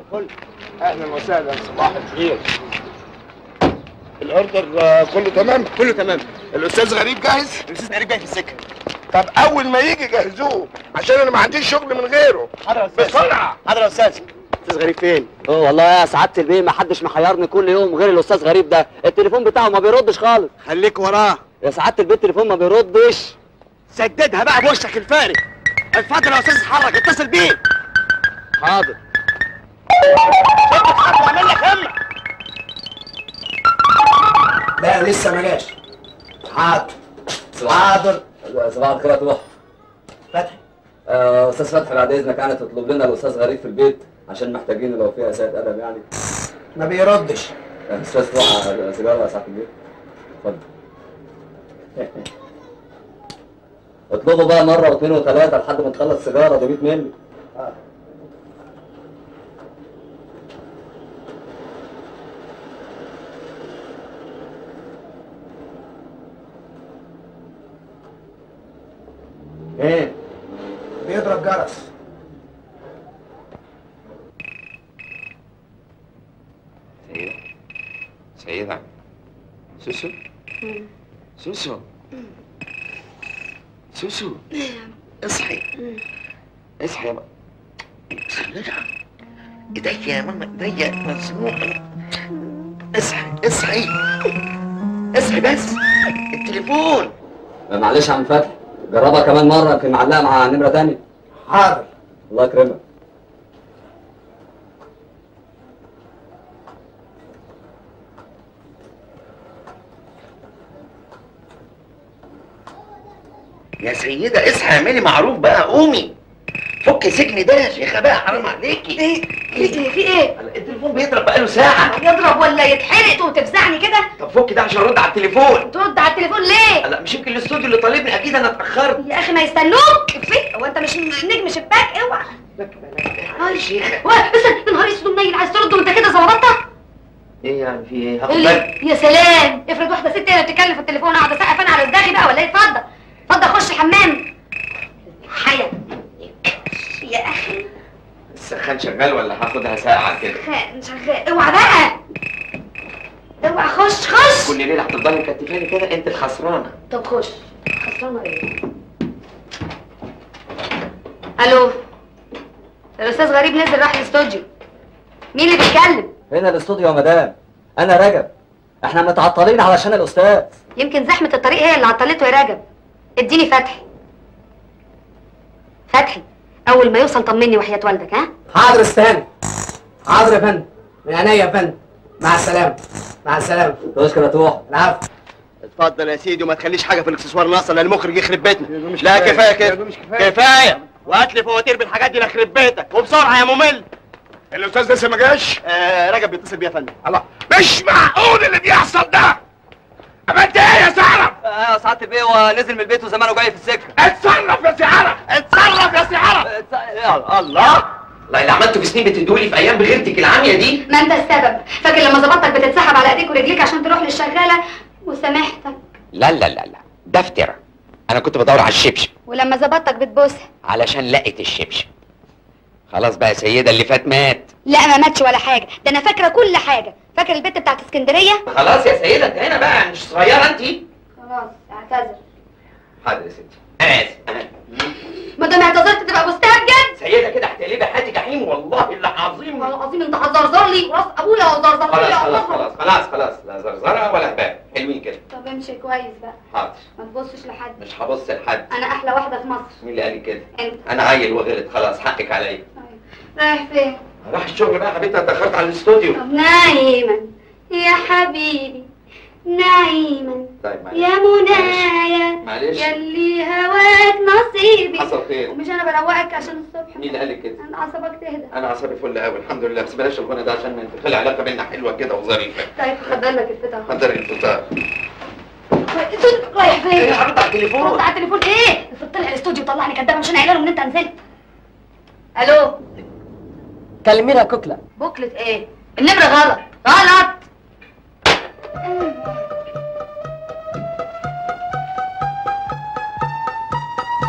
الفل اهلا وسهلا صباح الخير الاوردر آه، كله تمام كله تمام الاستاذ غريب جاهز الاستاذ غريب جاي في السكه طب اول ما يجي جهزوه عشان انا ما عنديش شغل من غيره حاضر يا استاذ بسرعه حاضر يا استاذ استاذ غريب فين اه والله يا سعاده البيه ما حدش محيرني كل يوم غير الاستاذ غريب ده التليفون بتاعه ما بيردش خالص خليك وراه يا سعاده البيه التليفون ما بيردش سددها بقى بوشك الفارغ اتفضل يا استاذ اتحرك اتصل بيه حاضر شد الخط واعمل لك همه لا لسه ما جاش حاضر حاضر صباح الخير يا طوح فتحي آه، استاذ فتحي بعد اذنك يعني تطلب لنا الاستاذ غريب في البيت عشان محتاجين لو فيها سيد ادب يعني ما بيردش آه، استاذ طوح آه، سيجاره يا سعاده البيه اتفضل اطلبوا بقى مره واثنين وثلاثه لحد ما تخلص سيجاره ده 100 مللي ايه بيضرب جرس سيدة سيدة سوسو سوسو سوسو اصحي اصحي يا بابا سيدة ايديا يا ماما ايديا مسموعة اصحي اصحي اصحي بس التليفون آه، معلش يا عم فتحي جربها كمان مره يمكن معلقه مع نمره تانية حاضر الله يكرمك يا سيدة اصحي اعملي معروف بقى قومي فك سجن ده يا شيخة بقى حرام عليكي ايه ايه في ايه التليفون بيضرب بقاله ساعة يضرب ولا يتحرق وتفزعني كده طب فك ده عشان ارد على التليفون ترد على التليفون ليه لا مش يمكن الاستوديو اللي طالبني اكيد انا اتاخرت يا اخي ما يستنوك في هو انت مش نجم شباك اوعى يا شيخة و- بس يا نهار اسود منيل عايز ترد وانت كده ظبطت ايه يعني في ايه هاخد بالك يا سلام افرض واحده ست هي اللي بتتكلم في التليفون اقعد اسقف انا على دماغي بقى ولا ايه اتفضل اتفضل خش الحمام حيا يا اخي السخان شغال ولا هاخدها ساعة كده خ- شغال اوعى بقى اوعى خش خش كل ليلة هتفضلي مكتفاني كده انت الخسرانة طب خش خسرانه ايه الو الاستاذ غريب نزل راح الاستوديو مين اللي بيتكلم هنا الاستوديو يا مدام انا رجب احنا متعطلين علشان الاستاذ يمكن زحمه الطريق هي اللي عطلته يا رجب اديني فتحي فتحي اول ما يوصل طمني وحياه والدك ها حاضر استنى حاضر يا فندم من عينيا يا فندم مع السلامه مع السلامه تشكر يا طوح العفو اتفضل يا سيدي وما تخليش حاجه في الاكسسوار ناقصه لان المخرج يخرب بيتنا لا كفايه كده كفايه وهات لي فواتير بالحاجات دي لخرب بيتك وبسرعه يا ممل الاستاذ لسه ما جاش آه رجب بيتصل بيا يا فندم الله مش معقول اللي بيحصل ده عملت ايه يا سعرب اه سعاده البيه هو نزل من البيت وزمانه جاي في السكه اتصرف يا سعرب اتصرف يا سي عرب الله الله اللي عملته في سنين بتدولي في ايام بغيرتك العامية دي ما انت السبب فاكر لما ظبطتك بتتسحب على ايديك ورجليك عشان تروح للشغاله وسامحتك لا لا لا لا ده افتراء انا كنت بدور على الشبشب ولما ظبطتك بتبوسها علشان لقيت الشبشب خلاص بقى يا سيدة اللي فات مات لا ما ماتش ولا حاجه ده انا فاكره كل حاجه فاكر البت بتاعت اسكندريه خلاص يا سيدة انت هنا بقى مش صغيرة انت خلاص اعتذر حاضر يا ستي انا اسف انا ما دام اعتذرت تبقى بوستها بجد سيدة كده هتقلبي حياتي جحيم والله العظيم والله العظيم انت هتزرزر لي وراس ابويا وزرزر لي خلاص خلاص الله. خلاص خلاص خلاص لا زرزرة ولا هباب حلوين كده طب امشي كويس بقى حاضر ما تبصش لحد مش هبص لحد انا احلى واحده في مصر مين اللي قال لي كده انت انا عيل وغلط خلاص حقك عليا رايح فين راح الشغل بقى يا حبيبتي انا اتاخرت على الاستوديو طب نايما يا حبيبي نايما طيب معلش يا منايا معلش يلي هواك نصيبي حصل خير ومش انا بروقك عشان الصبح مين اللي قال لك كده انا عصبك تهدى انا عصبي فل قوي الحمد لله بس بلاش الغنى ده عشان تخلي علاقه بينا حلوه كده وظريفه طيب خدر لك الفطار حضر الفطار رايح فين؟ ايه يا حبيبتي على التليفون رد على التليفون ايه؟ افرض طلع الاستوديو طلعني كدابه مش انا قايله لهم ان انت نزلت الو كلمينا يا كوكلا بوكلة ايه؟ النمرة غلط غلط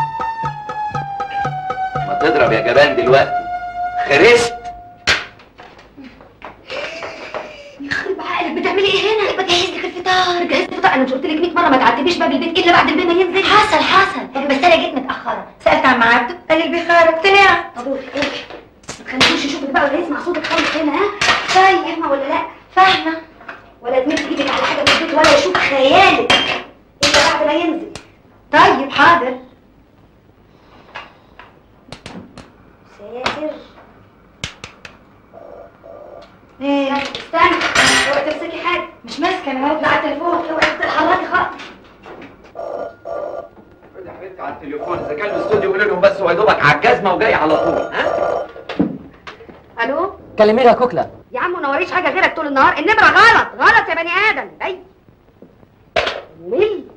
ما تضرب يا جبان دلوقتي خرست بعد البيه ما ينزل حصل حصل بس انا جيت متاخره سالت عم عبده قال لي البخاره طلعت طب روحي روحي ما تخليهوش يشوفك بقى ولا يسمع صوتك خالص هنا ها فاهمه ولا لا فاهمه ولا تمد ايدك على حاجه في البيت ولا يشوف خيالك الا بعد ما ينزل طيب حاضر ساتر ايه استنى اوعي تمسكي حاجه مش ماسكه انا هرد على التليفون اوعي تتحركي خالص يا حبيبتي على التليفون اذا كان الاستوديو قولوا لهم بس هو يا دوبك على الجزمه وجاي على طول ها الو كلميها كوكلا يا عم ما وريش حاجه غيرك طول النهار النمره غلط غلط يا بني ادم اي مل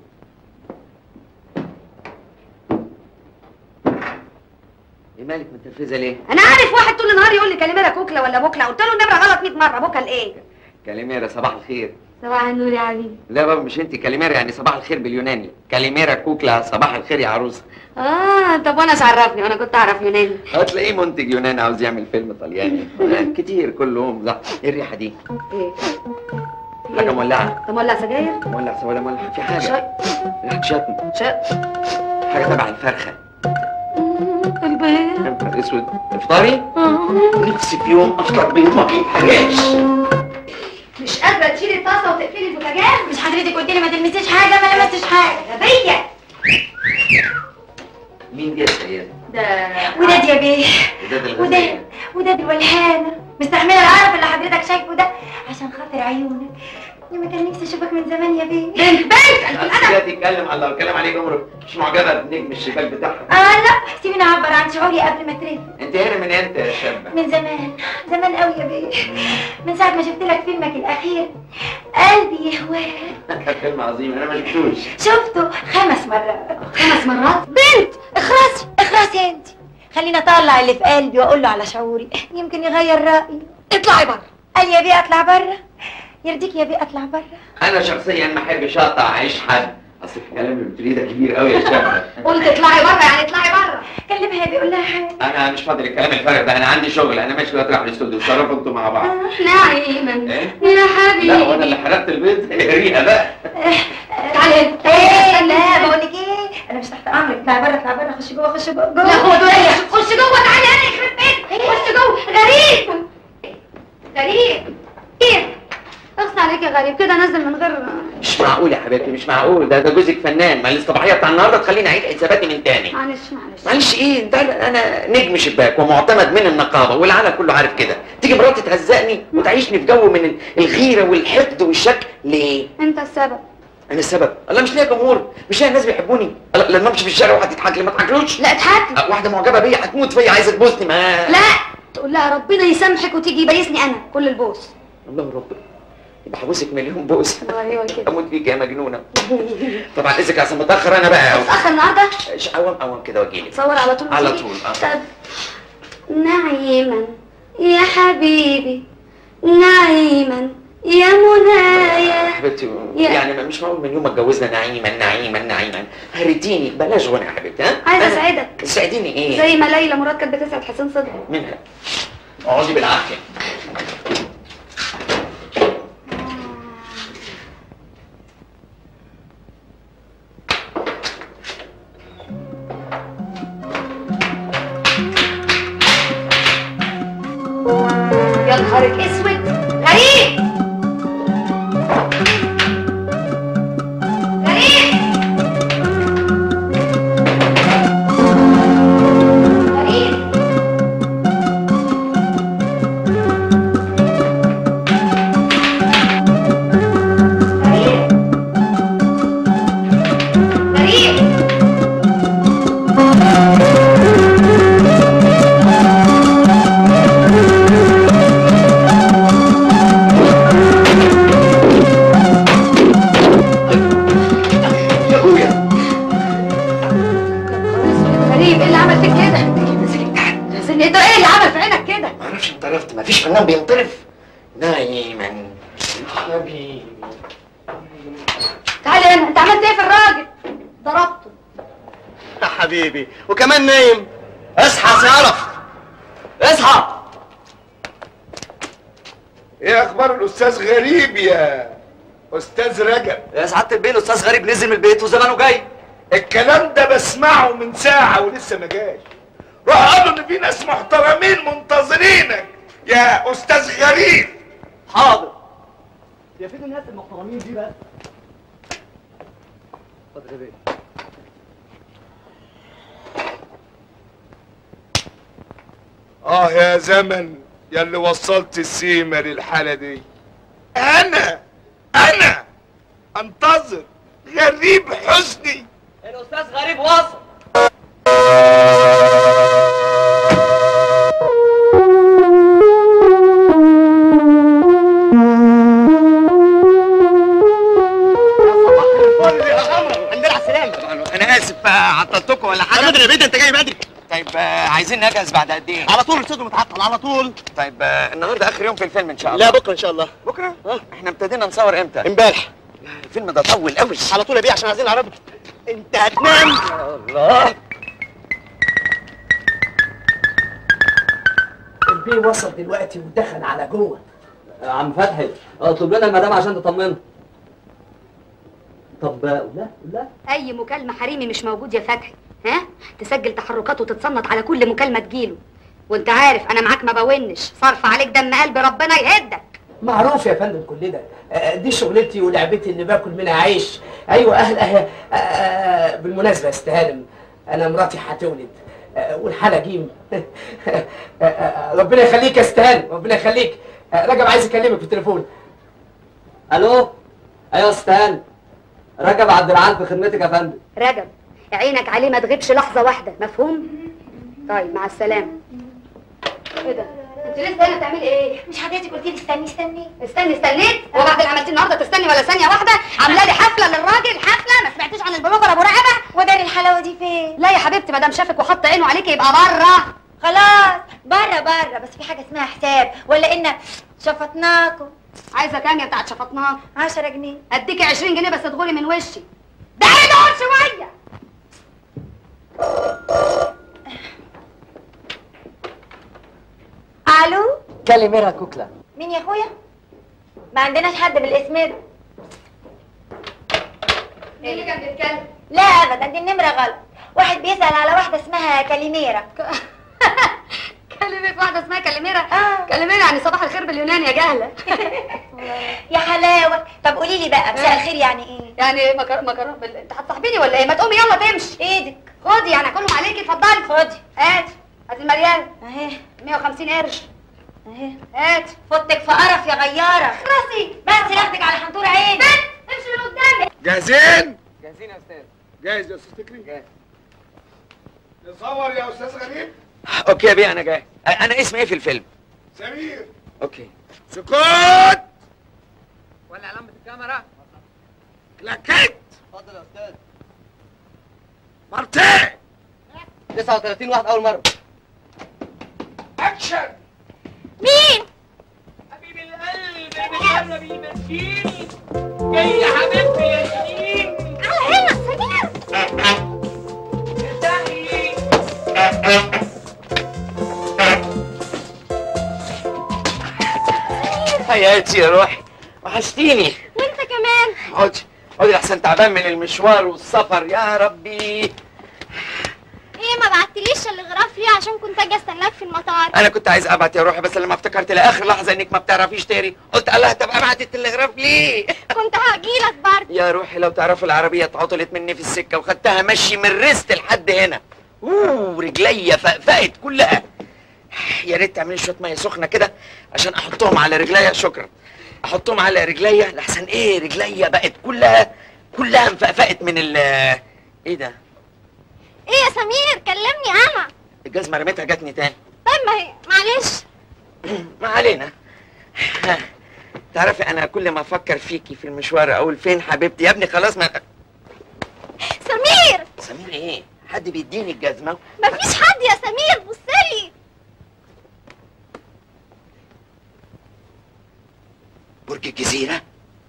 ايه مالك متنرفزه ليه؟ انا عارف واحد طول النهار يقول لي كلمه كوكلا ولا بوكلا قلت له النمره غلط 100 مره بوكل ايه كاليميرا صباح الخير صباح النور يا حبيبي لا بابا مش انت كاليميرا يعني صباح الخير باليوناني كاليميرا كوكلا صباح الخير يا عروسه اه طب وانا عرفني وانا كنت اعرف يوناني هتلاقيه منتج يوناني عاوز يعمل فيلم طلياني كتير كلهم صح ايه الريحه دي؟ ايه حاجه مولعه طب مولع سجاير مولع ولا مولع في حاجه شاي ريحه شتم شاي حاجه تبع الفرخه البيض يا نهار اسود افطاري نفسي في يوم افطر بيض ما حاجاش مش قادره تشيلي الطاسه وتقفلي البوتاجاز مش حضرتك قلت لي ما تلمسيش حاجه ما لمستش حاجه غبيه مين دي يا سيدة؟ ده وداد يا بيه وداد وداد الغزالة وداد الولهانه مستحمله العرف اللي حضرتك شايفه ده عشان خاطر عيونك يا ما كان نفسي اشوفك من زمان يا بيه بنت بنت الأسئلة تتكلم على الكلام عليك عمرك مش معجبة بنجم الشباك بتاعها اه لا سيبيني اعبر عن شعوري قبل ما ترد انت هنا من امتى يا شابة؟ من زمان زمان قوي يا بيه من ساعه ما شفت لك فيلمك الاخير قلبي يهواك فيلم عظيم انا ما شفتوش شفته خمس مرات خمس مرات بنت اخرسي اخرسي انت خليني اطلع اللي في قلبي واقول له على شعوري يمكن يغير رايي اطلعي بره قال يا بيه اطلع بره يرضيك يا بيه اطلع بره انا شخصيا ما احبش اقطع عيش حد اصل الكلام اللي بتقوليه ده كبير قوي يا شابة قلت اطلعي بره يعني اطلعي بره كلمها يا بيه قول لها حاجه انا مش فاضي الكلام الفارغ ده انا عندي شغل انا ماشي دلوقتي رايح الاستوديو تصرفوا انتوا مع بعض نعيما ايه؟ يا حبيبي لا وانا اللي حرقت البيض ريقه بقى تعالي انت ايه لا بقول لك ايه انا مش تحت امرك اطلعي بره اطلعي بره خشي جوه خشي جوه لا خد وهي خش جوه تعالي انا يخرب بيتك خش جوه غريب غريب ايه اغصى عليك يا غريب كده نزل من غير مش معقول يا حبيبتي مش معقول ده ده جوزك فنان ما الاصطباحيه بتاع النهارده تخليني اعيد حساباتي من تاني معلش معلش معلش ايه انت انا نجم شباك ومعتمد من النقابه والعالم كله عارف كده تيجي مراتي تهزقني وتعيشني في جو من ال- الغيره والحقد والشك ليه انت السبب انا السبب الله مش ليا جمهور مش ليا ناس بيحبوني الله، لما امشي في الشارع واحد تضحك لي ما تضحكلوش لا اضحك أه، واحده معجبه بيا هتموت فيا عايزه تبوسني ما لا تقول لها ربنا يسامحك وتيجي يبيسني انا كل البوس الله ربنا يبقى هبوسك مليون بوس ايوه كده اموت فيك يا مجنونه طبعا اذنك عشان متاخر انا بقى اتاخر النهارده ش- اوام اوام كده واجيلك تصور على طول على وتيجي؟ طول، آه. طب نعيما يا حبيبي نعيما يا منايا حبيبتي يا- يعني مش معقول من يوم ما اتجوزنا نعيما نعيما نعيما هرديني بلاش غنى يا حبيبتي ها عايزه أنا- اسعدك تساعديني ايه زي ما ليلى مراد كانت بتسعد حسين صدقي منها اقعدي بالعافيه يا نهارك اسود غريب غريب غريب غريب غريب يا ابويا غريب ايه اللي عمل فيك كده؟ نزلي تحت نزلي ايه ده ايه اللي عمل في عينك كده؟ ما اعرفش انطرفت ما فيش فنان بينطرف نايما حبيبي تعالى هنا انت عملت ايه في الراجل؟ ضربته يا حبيبي وكمان نايم اصحى يا سعرف اصحى ايه اخبار الاستاذ غريب يا استاذ رجب يا سعاده البيه الاستاذ غريب نزل من البيت وزمانه جاي الكلام ده بسمعه من ساعة ولسه ما جاش روح قالوا ان في ناس محترمين منتظرينك يا استاذ غريب حاضر يا فين الناس المحترمين دي بقى اتفضل يا بيه اه يا زمن يا اللي وصلت السيمة للحالة دي انا انا انتظر غريب حسني الاستاذ غريب وصل عندنا على السلامة طبعا انا اسف آه، عطلتكم ولا حاجه ابدا يا بيه انت جاي بدري طيب آه، عايزين نجهز بعد قد ايه على طول الاستوديو متعطل على طول طيب آه، النهارده اخر يوم في الفيلم ان شاء الله لا بكره ان شاء الله بكره احنا ابتدينا نصور امتى امبارح الفيلم ده طول قوي على طول يا بيه عشان عايزين العربي انت هتنام الله البيه وصل دلوقتي ودخل على جوه يا عم فتحي اطلب لنا المدام عشان تطمنا طب لا لا اي مكالمه حريمي مش موجود يا فتحي ها تسجل تحركات وتتصنت على كل مكالمه تجيله وانت عارف انا معاك ما بونش صرف عليك دم قلب ربنا يهدك معروف يا فندم كل ده آه، دي شغلتي ولعبتي اللي باكل منها عيش ايوه اهل أه... آه، بالمناسبه يا استاذ هانم انا مراتي هتولد آه، والحاله جيم آه، آه، ربنا يخليك يا استاذ هانم ربنا يخليك آه، رجب عايز يكلمك في التليفون الو ايوه يا استاذ رجب عبد العال في خدمتك يا فندم رجب عينك عليه ما تغيبش لحظه واحده مفهوم طيب مع السلامه ايه ده انت لسه هنا بتعملي ايه مش حضرتك قلت لي استني استني استني استنيت وبعد اللي عملتيه النهارده تستني ولا ثانيه واحده عامله لي حفله للراجل حفله ما سمعتيش عن البلوجر ابو رقبه ودار الحلاوه دي فين لا يا حبيبتي ما دام شافك وحط عينه عليكي يبقى بره خلاص بره بره بس في حاجه اسمها حساب ولا ان شفطناكم عايزه كام يا بتاعت شفطناك 10 جنيه اديكي 20 جنيه بس تغوري من وشي ده ايه دول شويه الو كاليميرا كوكلا مين يا اخويا ما عندناش حد بالاسم ده ايه اللي كان بيتكلم لا ابدا دي النمره غلط واحد بيسال على واحده اسمها كاليميرا كلمك واحده اسمها كلميرة آه. كلميرة يعني صباح الخير باليوناني يا جهله يا حلاوه طب قولي لي بقى مساء الخير يعني ايه يعني مكر مكر بال... انت هتصاحبيني ولا ايه ما تقومي يلا تمشي ايدك خدي يعني كلهم عليكي اتفضلي خدي هاتي هاتي المليان اهي 150 قرش اهي هاتي فوتك في قرف يا غياره راسي بس ناخدك على حنطور عينك امشي من قدامي جاهزين جاهزين يا استاذ جاهز يا استاذ فكري جاهز نصور يا استاذ غريب اوكي يا بيه انا جاي انا اسمي ايه في الفيلم سمير اوكي سكوت ولع لمبه الكاميرا كلاكيت اتفضل يا استاذ مرتين 39 واحد اول مره اكشن مين حبيب القلب اللي بيمثلني جاي يا حبيبتي يا شيرين على هنا سمير حياتي يا روحي وحشتيني وانت كمان اقعدي اقعدي احسن تعبان من المشوار والسفر يا ربي ايه ما بعتليش الغراف ليه عشان كنت اجي استناك في المطار انا كنت عايز ابعت يا روحي بس لما افتكرت لاخر لحظه انك ما بتعرفيش تقري قلت الله طب ابعت التلغراف ليه كنت هجيلك برضه يا روحي لو تعرفي العربيه اتعطلت مني في السكه وخدتها مشي من رست لحد هنا اوه رجليا فقفقت كلها يا ريت تعملي شويه ميه سخنه كده عشان احطهم على رجليا شكرا احطهم على رجليا لحسن ايه رجليا بقت كلها كلها مفقفقت من ال ايه ده ايه يا سمير كلمني انا الجزمه رميتها جاتني تاني طيب ما هي معلش ما علينا تعرفي انا كل ما افكر فيكي في المشوار اقول فين حبيبتي يا ابني خلاص ما سمير سمير ايه حد بيديني الجزمه مفيش حد يا سمير بصلي برج الجزيره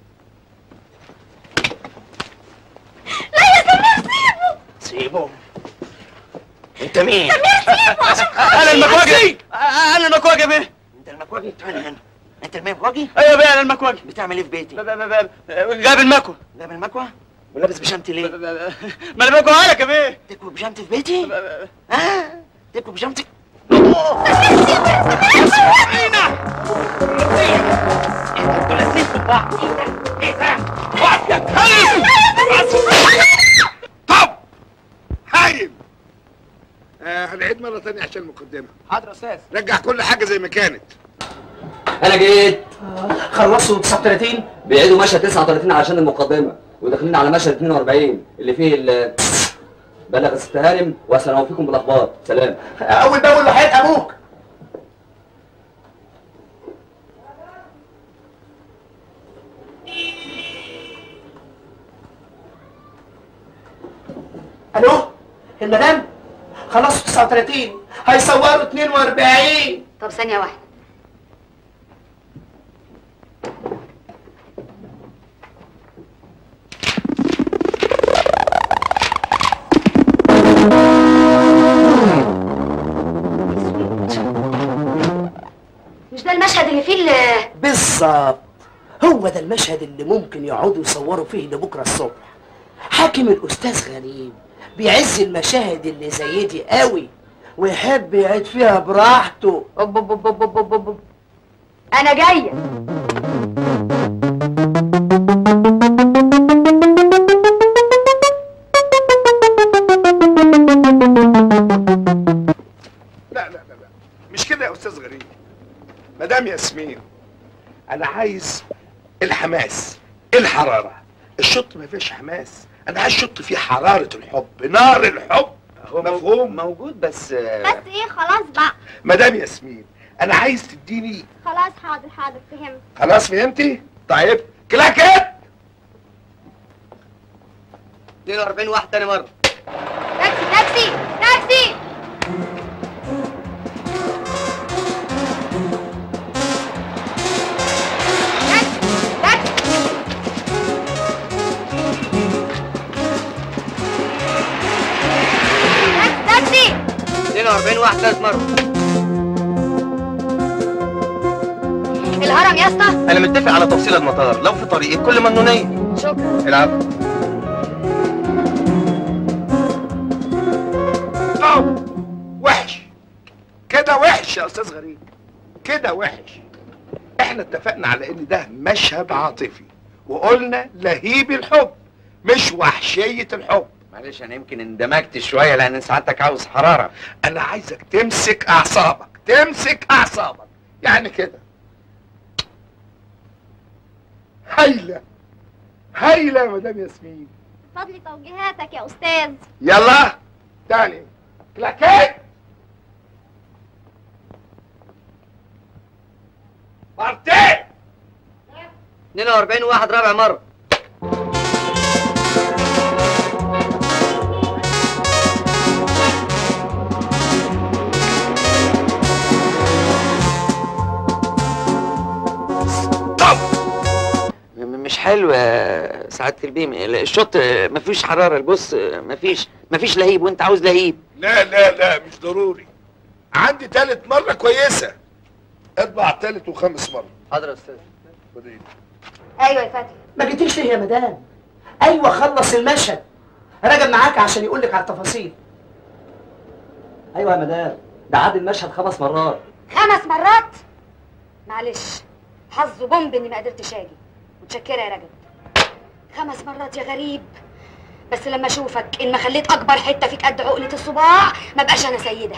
لا يا سمير سيبه سيبه انت مين سمير سيبه عشان انا المكواجي انا المكواجي بيه انت المكواجي تعالى هنا انت المكواجي ايوه بقى انا المكواجي بتعمل ايه في بيتي ب- ب- ب- ب- جايب المكوى جايب المكوى ولابس بيجامتي ليه ما انا بكوى لك يا بيه تكوي بيجامتي في بيتي اه تكوي بيجامتي طب هايل آه هنعيد مرة تانية عشان المقدمة حاضر يا استاذ رجع كل حاجة زي ما كانت انا جيت خلصوا 39 بيعيدوا مشهد 39 عشان المقدمه وداخلين على مشهد 42 اللي فيه ال بلغ الست هانم وسنوفيكم بالاخبار سلام اول باول وحياة ابوك الو المدام خلصوا 39 هيصوروا 42 طب ثانية واحدة مش ده المشهد اللي فيه ال- بالظبط هو ده المشهد اللي ممكن يقعدوا يصوروا فيه لبكره الصبح حاكم الاستاذ غريب بيعز المشاهد اللي زي دي قوي ويحب يعيد فيها براحته أوب أوب أوب أوب أوب أوب أوب. انا جاية لا لا لا لا مش كده يا استاذ غريب مدام ياسمين انا عايز الحماس الحرارة الشط ما فيش حماس انا عايز شط فيه حرارة الحب نار الحب مفهوم موجود بس بس ايه خلاص بقى مدام ياسمين انا عايز تديني خلاص حاضر حاضر فهمت خلاص فهمتي طيب كلاكيت 42 واحد تاني مره تاكسي تاكسي تاكسي تاكسي تاكسي 42 واحد تالت مره الهرم يا اسطى انا متفق على تفصيل المطار لو في طريقي كل ممنونيه شكرا العب طب وحش كده وحش يا استاذ غريب كده وحش احنا اتفقنا على ان ده مشهد عاطفي وقلنا لهيب الحب مش وحشية الحب معلش انا يمكن اندمجت شويه لان سعادتك عاوز حراره انا عايزك تمسك اعصابك تمسك اعصابك يعني كده هايلة هايلة يا مدام ياسمين فضل توجيهاتك يا استاذ يلا تاني كلاكيت مرتين 42 واحد رابع مره طب م- مش حلو يا سعاده البيم الشوط ما فيش حراره البص ما فيش ما فيش لهيب وانت عاوز لهيب لا لا لا مش ضروري عندي تالت مرة كويسة اطبع تالت وخامس مرة حاضر يا استاذ خد ايدي. ايوه يا فتحي ما جيتيش ليه يا مدام ايوه خلص المشهد راجع معاك عشان يقول لك على التفاصيل ايوه يا مدام ده عاد المشهد خمس مرات خمس مرات معلش حظه بومب اني ما قدرتش اجي متشكره يا رجب خمس مرات يا غريب بس لما اشوفك ان ما خليت اكبر حته فيك قد عقله الصباع ما بقاش انا سيده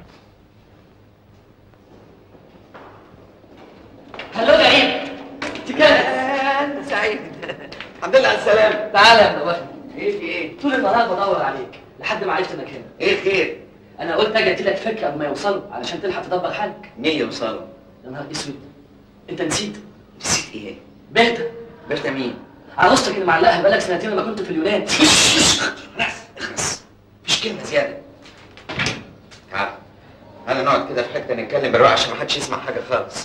هلو يا عيب انت سعيد الحمد لله على السلامه تعالى يا مدام ايه في ايه طول النهار بدور عليك لحد ما عرفت انك هنا ايه خير انا قلت اجي اديلك فكره قبل ما يوصلوا علشان تلحق تدبر حالك مين يوصلوا يا نهار اسود انت نسيت نسيت ايه بهدى باشا مين عروستك اللي معلقها بقالك سنتين لما كنت في اليونان خلاص اخلص مفيش كلمه زياده تعال تعال نقعد كده في حته نتكلم بالراحه عشان محدش يسمع حاجه خالص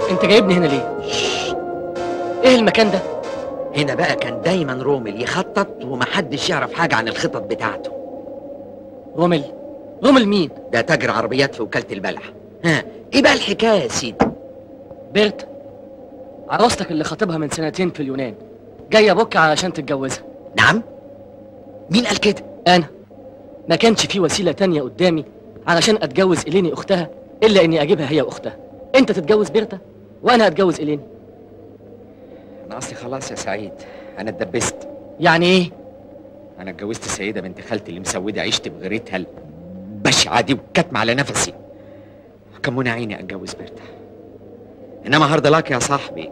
انت جايبني هنا ليه ايه المكان ده هنا بقى كان دايما رومل يخطط ومحدش يعرف حاجة عن الخطط بتاعته رومل رومل مين ده تاجر عربيات في وكالة البلح ها ايه بقى الحكاية يا سيدي بيرت عروستك اللي خاطبها من سنتين في اليونان جايه بكره علشان تتجوزها نعم مين قال كده انا ما كانش في وسيله تانية قدامي علشان اتجوز اليني اختها الا اني اجيبها هي واختها انت تتجوز بيرتا وانا اتجوز اليني انا اصلي خلاص يا سعيد انا اتدبست يعني ايه انا اتجوزت السيدة بنت خالتي اللي مسودة عيشت بغيرتها البشعة دي وكاتمة على نفسي كان منى عيني اتجوز بيرتا انما هارد لاك يا صاحبي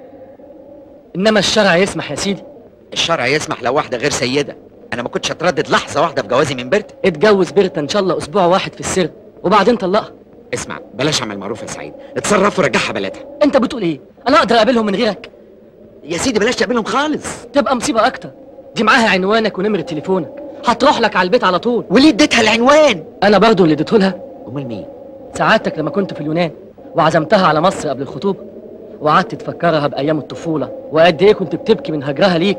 انما الشرع يسمح يا سيدي الشرع يسمح لو واحدة غير سيدة انا ما كنتش اتردد لحظة واحدة في جوازي من بيرتا اتجوز بيرتا ان شاء الله اسبوع واحد في السر وبعدين طلقها اسمع بلاش اعمل معروف يا سعيد اتصرف ورجعها بلدها انت بتقول ايه انا اقدر اقابلهم من غيرك يا سيدي بلاش تقابلهم خالص تبقى مصيبه اكتر دي معاها عنوانك ونمره تليفونك هتروح لك على البيت على طول وليه اديتها العنوان انا برضو اللي اديته لها امال مين سعادتك لما كنت في اليونان وعزمتها على مصر قبل الخطوبه وقعدت تفكرها بايام الطفوله وقد ايه كنت بتبكي من هجرها ليك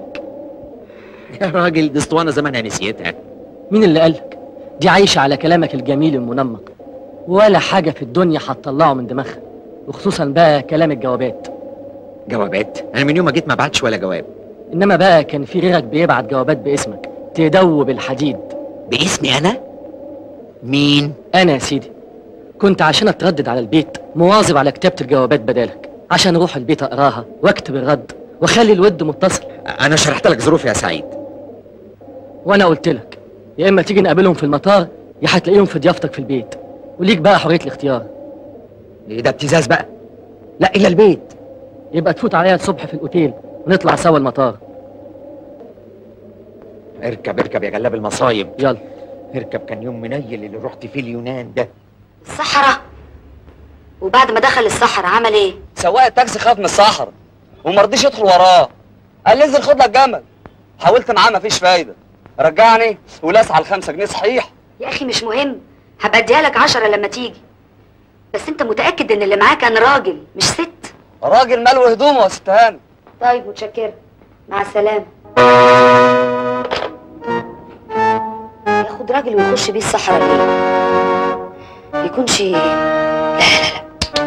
يا راجل دي اسطوانة زمانها نسيتها مين اللي قالك دي عايشه على كلامك الجميل المنمق ولا حاجه في الدنيا هتطلعه من دماغها وخصوصا بقى كلام الجوابات جوابات انا من يوم ما جيت ما بعتش ولا جواب انما بقى كان في غيرك بيبعت جوابات باسمك تدوب الحديد باسمي انا مين انا يا سيدي كنت عشان اتردد على البيت مواظب على كتابه الجوابات بدالك عشان اروح البيت اقراها واكتب الرد واخلي الود متصل انا شرحت لك ظروفي يا سعيد وانا قلت لك يا اما تيجي نقابلهم في المطار يا هتلاقيهم في ضيافتك في البيت وليك بقى حريه الاختيار ايه ده ابتزاز بقى لا الا البيت يبقى تفوت عليا الصبح في الاوتيل ونطلع سوا المطار اركب اركب يا جلاب المصايب يلا اركب كان يوم منيل اللي رحت فيه اليونان ده الصحراء وبعد ما دخل الصحراء عمل ايه سواق التاكسي خاف من الصحراء وما رضيش يدخل وراه قال لي انزل خد لك جمل حاولت معاه مفيش فايده رجعني ولاس على الخمسة جنيه صحيح يا اخي مش مهم هبقى اديها لك عشرة لما تيجي بس انت متأكد ان اللي معاه كان راجل مش ست راجل ماله هدومه يا ست هانم طيب متشكرة مع السلامة ياخد راجل ويخش بيه الصحراء ليه يكونش لا لا لا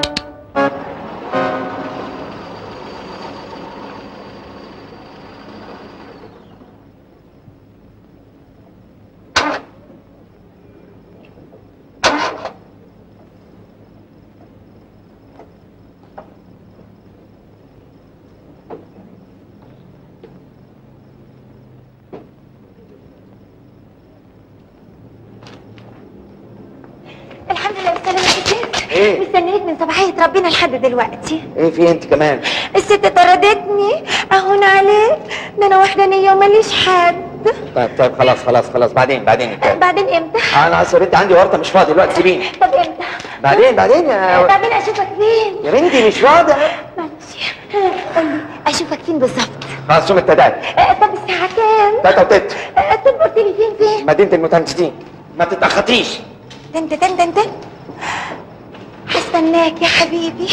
الحمد لله بالسلامة يا ست ايه مستنيك من صباحية ربنا لحد دلوقتي ايه في انت كمان الست طردتني اهون عليك ده انا وحدانية وماليش حد طيب طيب خلاص خلاص خلاص بعدين بعدين نتكلم. بعدين امتى؟ انا اصل بنتي عندي ورطه مش فاضي دلوقتي سيبيني طب امتى؟ بعدين بعدين يا بعدين اشوفك فين؟ يا بنتي مش فاضي معلش قولي اشوفك فين بالظبط؟ خلاص شوف التداد آه، طب الساعة كام؟ تاتا وتت آه، طب قلت لي فين فين؟ مدينه المتنشدين ما تتاخطيش تن تن تن تن هستناك يا حبيبي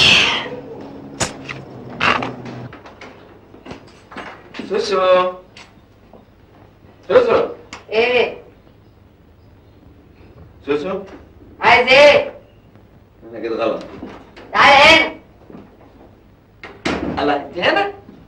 سوسو سوسو ايه سوسو عايز ايه انا جيت غلط تعالى هنا الله انت هنا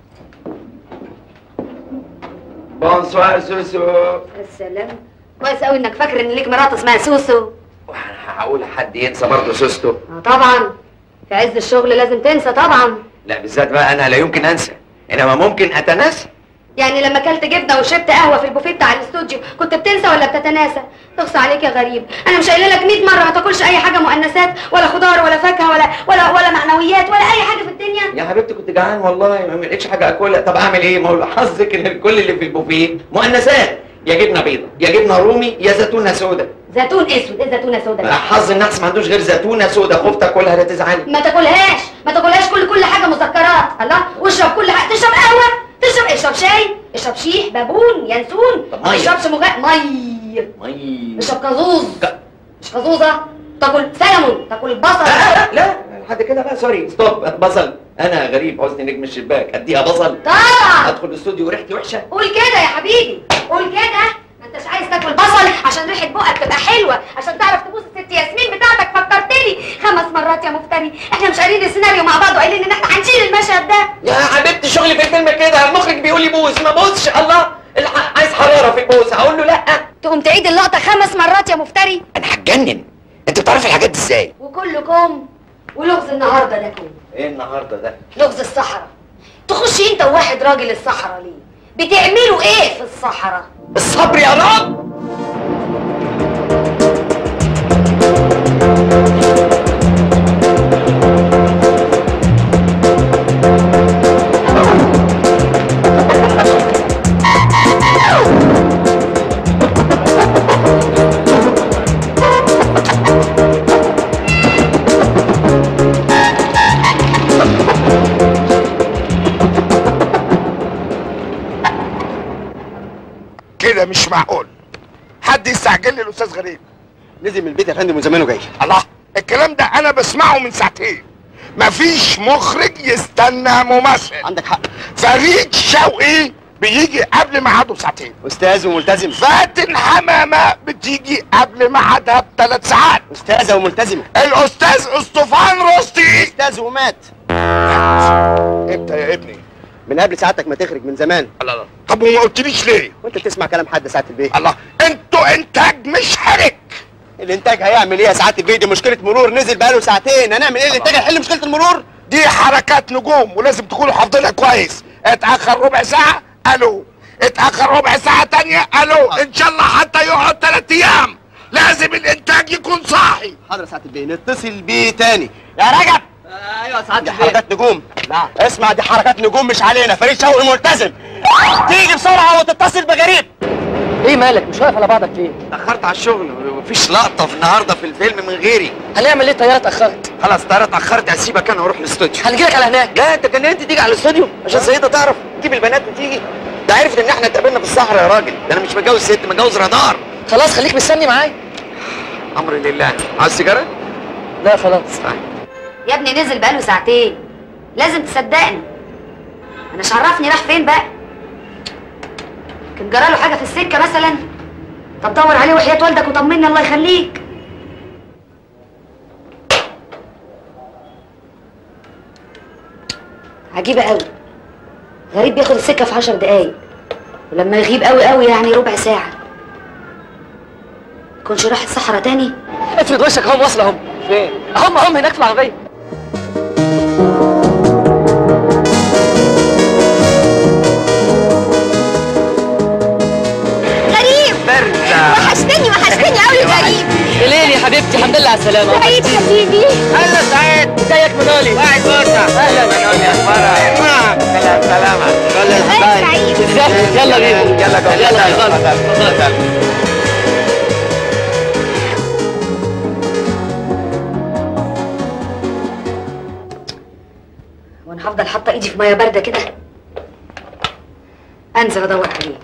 بونسوار سوسو السلام كويس قوي انك فاكر ان ليك مرات اسمها سوسو هقول حد ينسى برضه سوستو اه طبعا في عز الشغل لازم تنسى طبعا لا بالذات بقى انا لا يمكن انسى انما ممكن اتناسى يعني لما اكلت جبنه وشربت قهوه في البوفيه بتاع الاستوديو كنت بتنسى ولا بتتناسى تخص عليك يا غريب انا مش قايله لك 100 مره ما تاكلش اي حاجه مؤنثات ولا خضار ولا فاكهه ولا ولا ولا معنويات ولا اي حاجه في الدنيا يا حبيبتي كنت جعان والله ما لقيتش حاجه اكلها طب اعمل ايه ما هو حظك ان الكل اللي في البوفيه مؤنثات يا جبنه بيضه يا جبنه رومي يا زيتونه سودا زيتون اسود ايه زيتونه سودا حظ الناس ما عندوش غير زيتونه سودا خفت اكلها لا تزعلي ما تاكلهاش ما تاكلهاش كل كل حاجه مسكرات الله واشرب كل حاجه تشرب قهوه تشرب اشرب شاي اشرب شيح بابون ينسون طب ما مية. تشربش مغ... مي مي اشرب كازوز ك- مش كازوزه تاكل سلمون تاكل بصل لا لا لا لحد كده بقى سوري ستوب بصل انا غريب حسني نجم الشباك اديها بصل طبعا ادخل الاستوديو وريحتي وحشه قول كده يا حبيبي قول كده ما انتش عايز تاكل بصل عشان ريحه بقك تبقى حلوه عشان تعرف تبوس الست ياسمين بتاعتك فكرتني خمس مرات يا مفتري احنا مش قاريين السيناريو مع بعض وقايلين ان احنا هنشيل المشهد ده يا حبيبتي شغلي في الفيلم كده المخرج بيقول لي بوس ما بوسش الله الح- عايز حراره في البوس هقول له لا تقوم تعيد اللقطه خمس مرات يا مفتري انا هتجنن انت بتعرفي الحاجات دي ازاي وكلكم ولغز النهارده ده كله ايه النهارده ده لغز الصحراء تخش انت وواحد راجل الصحراء ليه بتعملوا ايه في الصحراء الصبر يا رب كده مش معقول حد يستعجل لي الاستاذ غريب نزل من البيت يا فندم وزمانه جاي الله الكلام ده انا بسمعه من ساعتين مفيش مخرج يستنى ممثل عندك حق فريد شوقي بيجي قبل ميعاده بساعتين استاذ وملتزم فاتن حمامه بتيجي قبل ميعادها بثلاث ساعات استاذه وملتزمه الاستاذ اسطوفان رستي استاذ ومات امتى يا ابني من قبل سعادتك ما تخرج من زمان الله الله طب وما قلتليش ليه وانت بتسمع كلام حد ساعه البيت الله انتوا انتاج مش حرك الانتاج هيعمل ايه يا سعاده البيت دي مشكله مرور نزل بقاله ساعتين هنعمل ايه الانتاج هيحل مشكله المرور دي حركات نجوم ولازم تكونوا حافظينها كويس اتاخر ربع ساعه الو اتاخر ربع ساعه تانية الو ان شاء الله حتى يقعد ثلاث ايام لازم الانتاج يكون صاحي حاضر يا سعاده البيت نتصل بيه تاني يا رجب ايوه دي سعاده البيت حركات نجوم نعم اسمع دي حركات نجوم مش علينا فريد شوقي ملتزم تيجي بسرعه وتتصل بغريب ايه مالك مش واقف على بعضك ليه اتاخرت على الشغل ومفيش لقطه في النهارده في الفيلم من غيري هنعمل ايه الطياره اتاخرت خلاص طيارة اتاخرت هسيبك انا واروح الاستوديو هنجيلك على هناك لا انت كان انت تيجي على الاستوديو عشان سيدة تعرف تجيب البنات وتيجي ده عرفت ان احنا اتقابلنا في الصحراء يا راجل ده انا مش متجوز ست متجوز رادار خلاص خليك مستني معايا امر لله عايز سيجاره؟ لا خلاص يا ابني نزل بقاله ساعتين لازم تصدقني انا مش عرفني راح فين بقى كان جراله حاجه في السكه مثلا طب دور عليه وحياه والدك وطمني الله يخليك عجيبه قوي غريب بياخد السكه في عشر دقايق ولما يغيب قوي قوي يعني ربع ساعه كنش راح الصحراء تاني افرض وشك هم واصله هم فين هم هم هناك في العربيه غريب بردة وحشتني وحشتني قوي غريب ليلي يا حبيبتي الحمد لله على السلامه سعيد حبيبي اهلا سعيد ازيك منولي واحد بوسة اهلا منوني اخبارك سلام سلامة كل الحبايب سعيد ازيك يلا بينا يلا جو يلا يا غالي وانا هفضل حاطه ايدي في ميه بارده كده انزل ادور عليه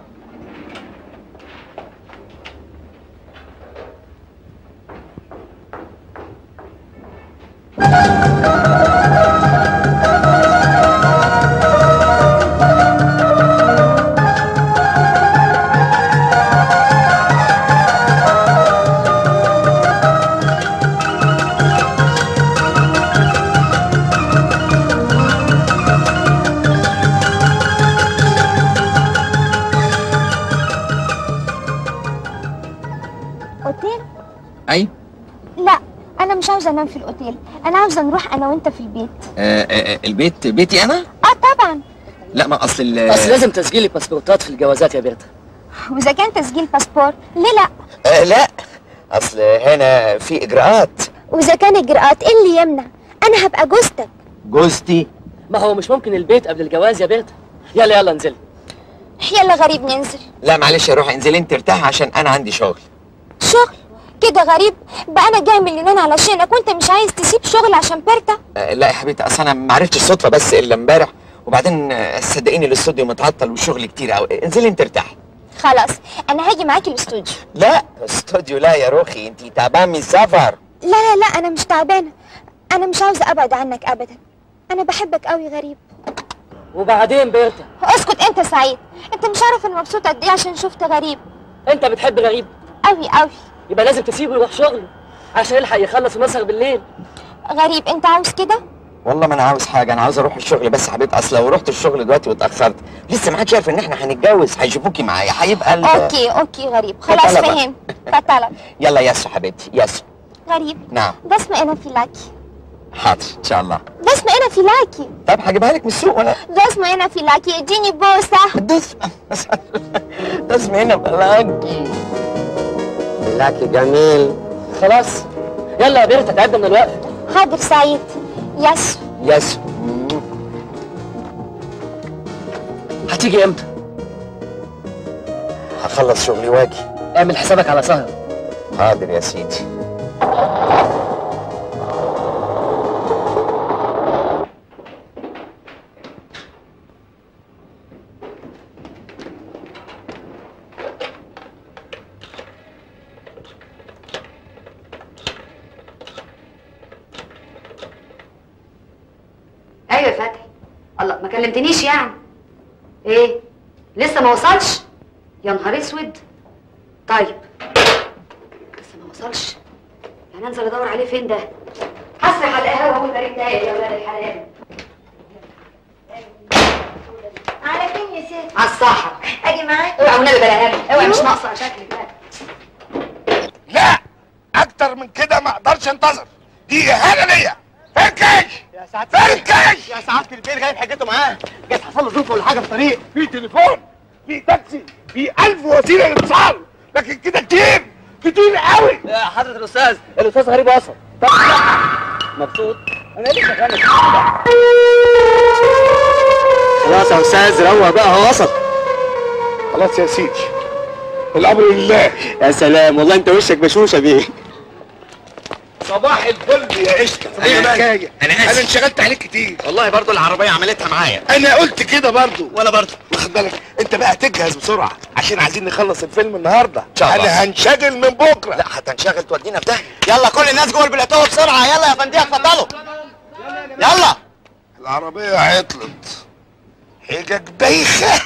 اوتيل اي لا انا مش عاوزه انام في الاوتيل انا عاوزه نروح انا وانت في البيت آه آه البيت بيتي انا اه طبعا لا ما اصل ال- اصل لازم تسجيل الباسبورتات في الجوازات يا بيرتا واذا كان تسجيل باسبور ليه لا آه لا اصل هنا في اجراءات واذا كان اجراءات ايه اللي يمنع انا هبقى جوزتك جوزتي ما هو مش ممكن البيت قبل الجواز يا بيرتا يلا يلا انزلي يلا غريب ننزل لا معلش يا روحي انزلي انت ارتاحي عشان انا عندي شغل شغل كده غريب بقى انا جاي من اليونان علشانك وانت مش عايز تسيب شغل عشان بيرتا آه لا يا حبيبتي اصل انا ما عرفتش الصدفه بس الا امبارح وبعدين آه، صدقيني الاستوديو متعطل والشغل كتير قوي انزلي انت ارتاحي خلاص انا هاجي معاكي الاستوديو لا استوديو لا يا روحي انت تعبان من السفر لا لا لا انا مش تعبانه انا مش عاوزه ابعد عنك ابدا انا بحبك قوي غريب وبعدين بيرتا اسكت انت سعيد انت مش عارف انا مبسوطه قد ايه عشان شفت غريب انت بتحب غريب قوي قوي يبقى لازم تسيبه يروح شغله عشان يلحق يخلص ونسهر بالليل غريب انت عاوز كده والله ما انا عاوز حاجه انا عاوز اروح الشغل بس يا حبيبتي اصل لو رحت الشغل دلوقتي واتاخرت لسه ما حدش عارف ان احنا هنتجوز هيشوفوكي معايا هيبقى ال- اوكي اوكي غريب خلاص فطلبة. فهمت فطلب يلا ياسو حبيبتي ياسو غريب نعم ده اسمه انا فيلاكي حاضر ان شاء الله ده اسمه انا فيلاكي طب هجيبها لك من السوق ولا ده اسمه انا فيلاكي اديني بوسه ده اسمه ده اسمه هنا بلاكي بلاكي جميل خلاص يلا يا بيرتا تعبنا من الوقت حاضر سعيد يس ياسو هتيجي امتى هخلص شغلي واجي اعمل حسابك على سهر حاضر يا سيدي ايوه يا فتحي الله ما كلمتنيش يعني ايه لسه ما وصلش يا نهار اسود طيب لسه ما وصلش يعني انزل ادور عليه فين ده هسرح على القهوه واقول غريب تاني يا ولاد الحلال على فين يا ست على الصحراء اجي معاك اوعى والنبي بلا هم اوعى مش ناقصه شكلك ده لا اكتر من كده ما اقدرش انتظر دي اهانه ليا فركش يا سعاده فركش يا سعاده البيت جايب حاجته معاه جاي حصل له ظروف ولا حاجه في الطريق في تليفون في تاكسي في ألف وسيله اتصال لكن كده كتير كتير قوي يا حضرة الأستاذ الأستاذ غريب وصل مبسوط أنا لسه شغال خلاص يا استاذ روق بقى هو وصل خلاص يا سيدي الامر لله يا سلام والله انت وشك بشوشه بيه صباح الفل يا قشطه أنا ايه آسف. الحكايه أنا آسف. انا انشغلت عليك كتير والله برضو العربيه عملتها معايا انا قلت كده برضو وانا برضو واخد بالك انت بقى تجهز بسرعه عشان عايزين نخلص الفيلم النهارده شاء الله. انا هنشغل من بكره لا هتنشغل تودينا في داهيه يلا كل الناس جوه البلاتو بسرعه يلا يا فندية اتفضلوا يلا العربيه عطلت حجج بايخه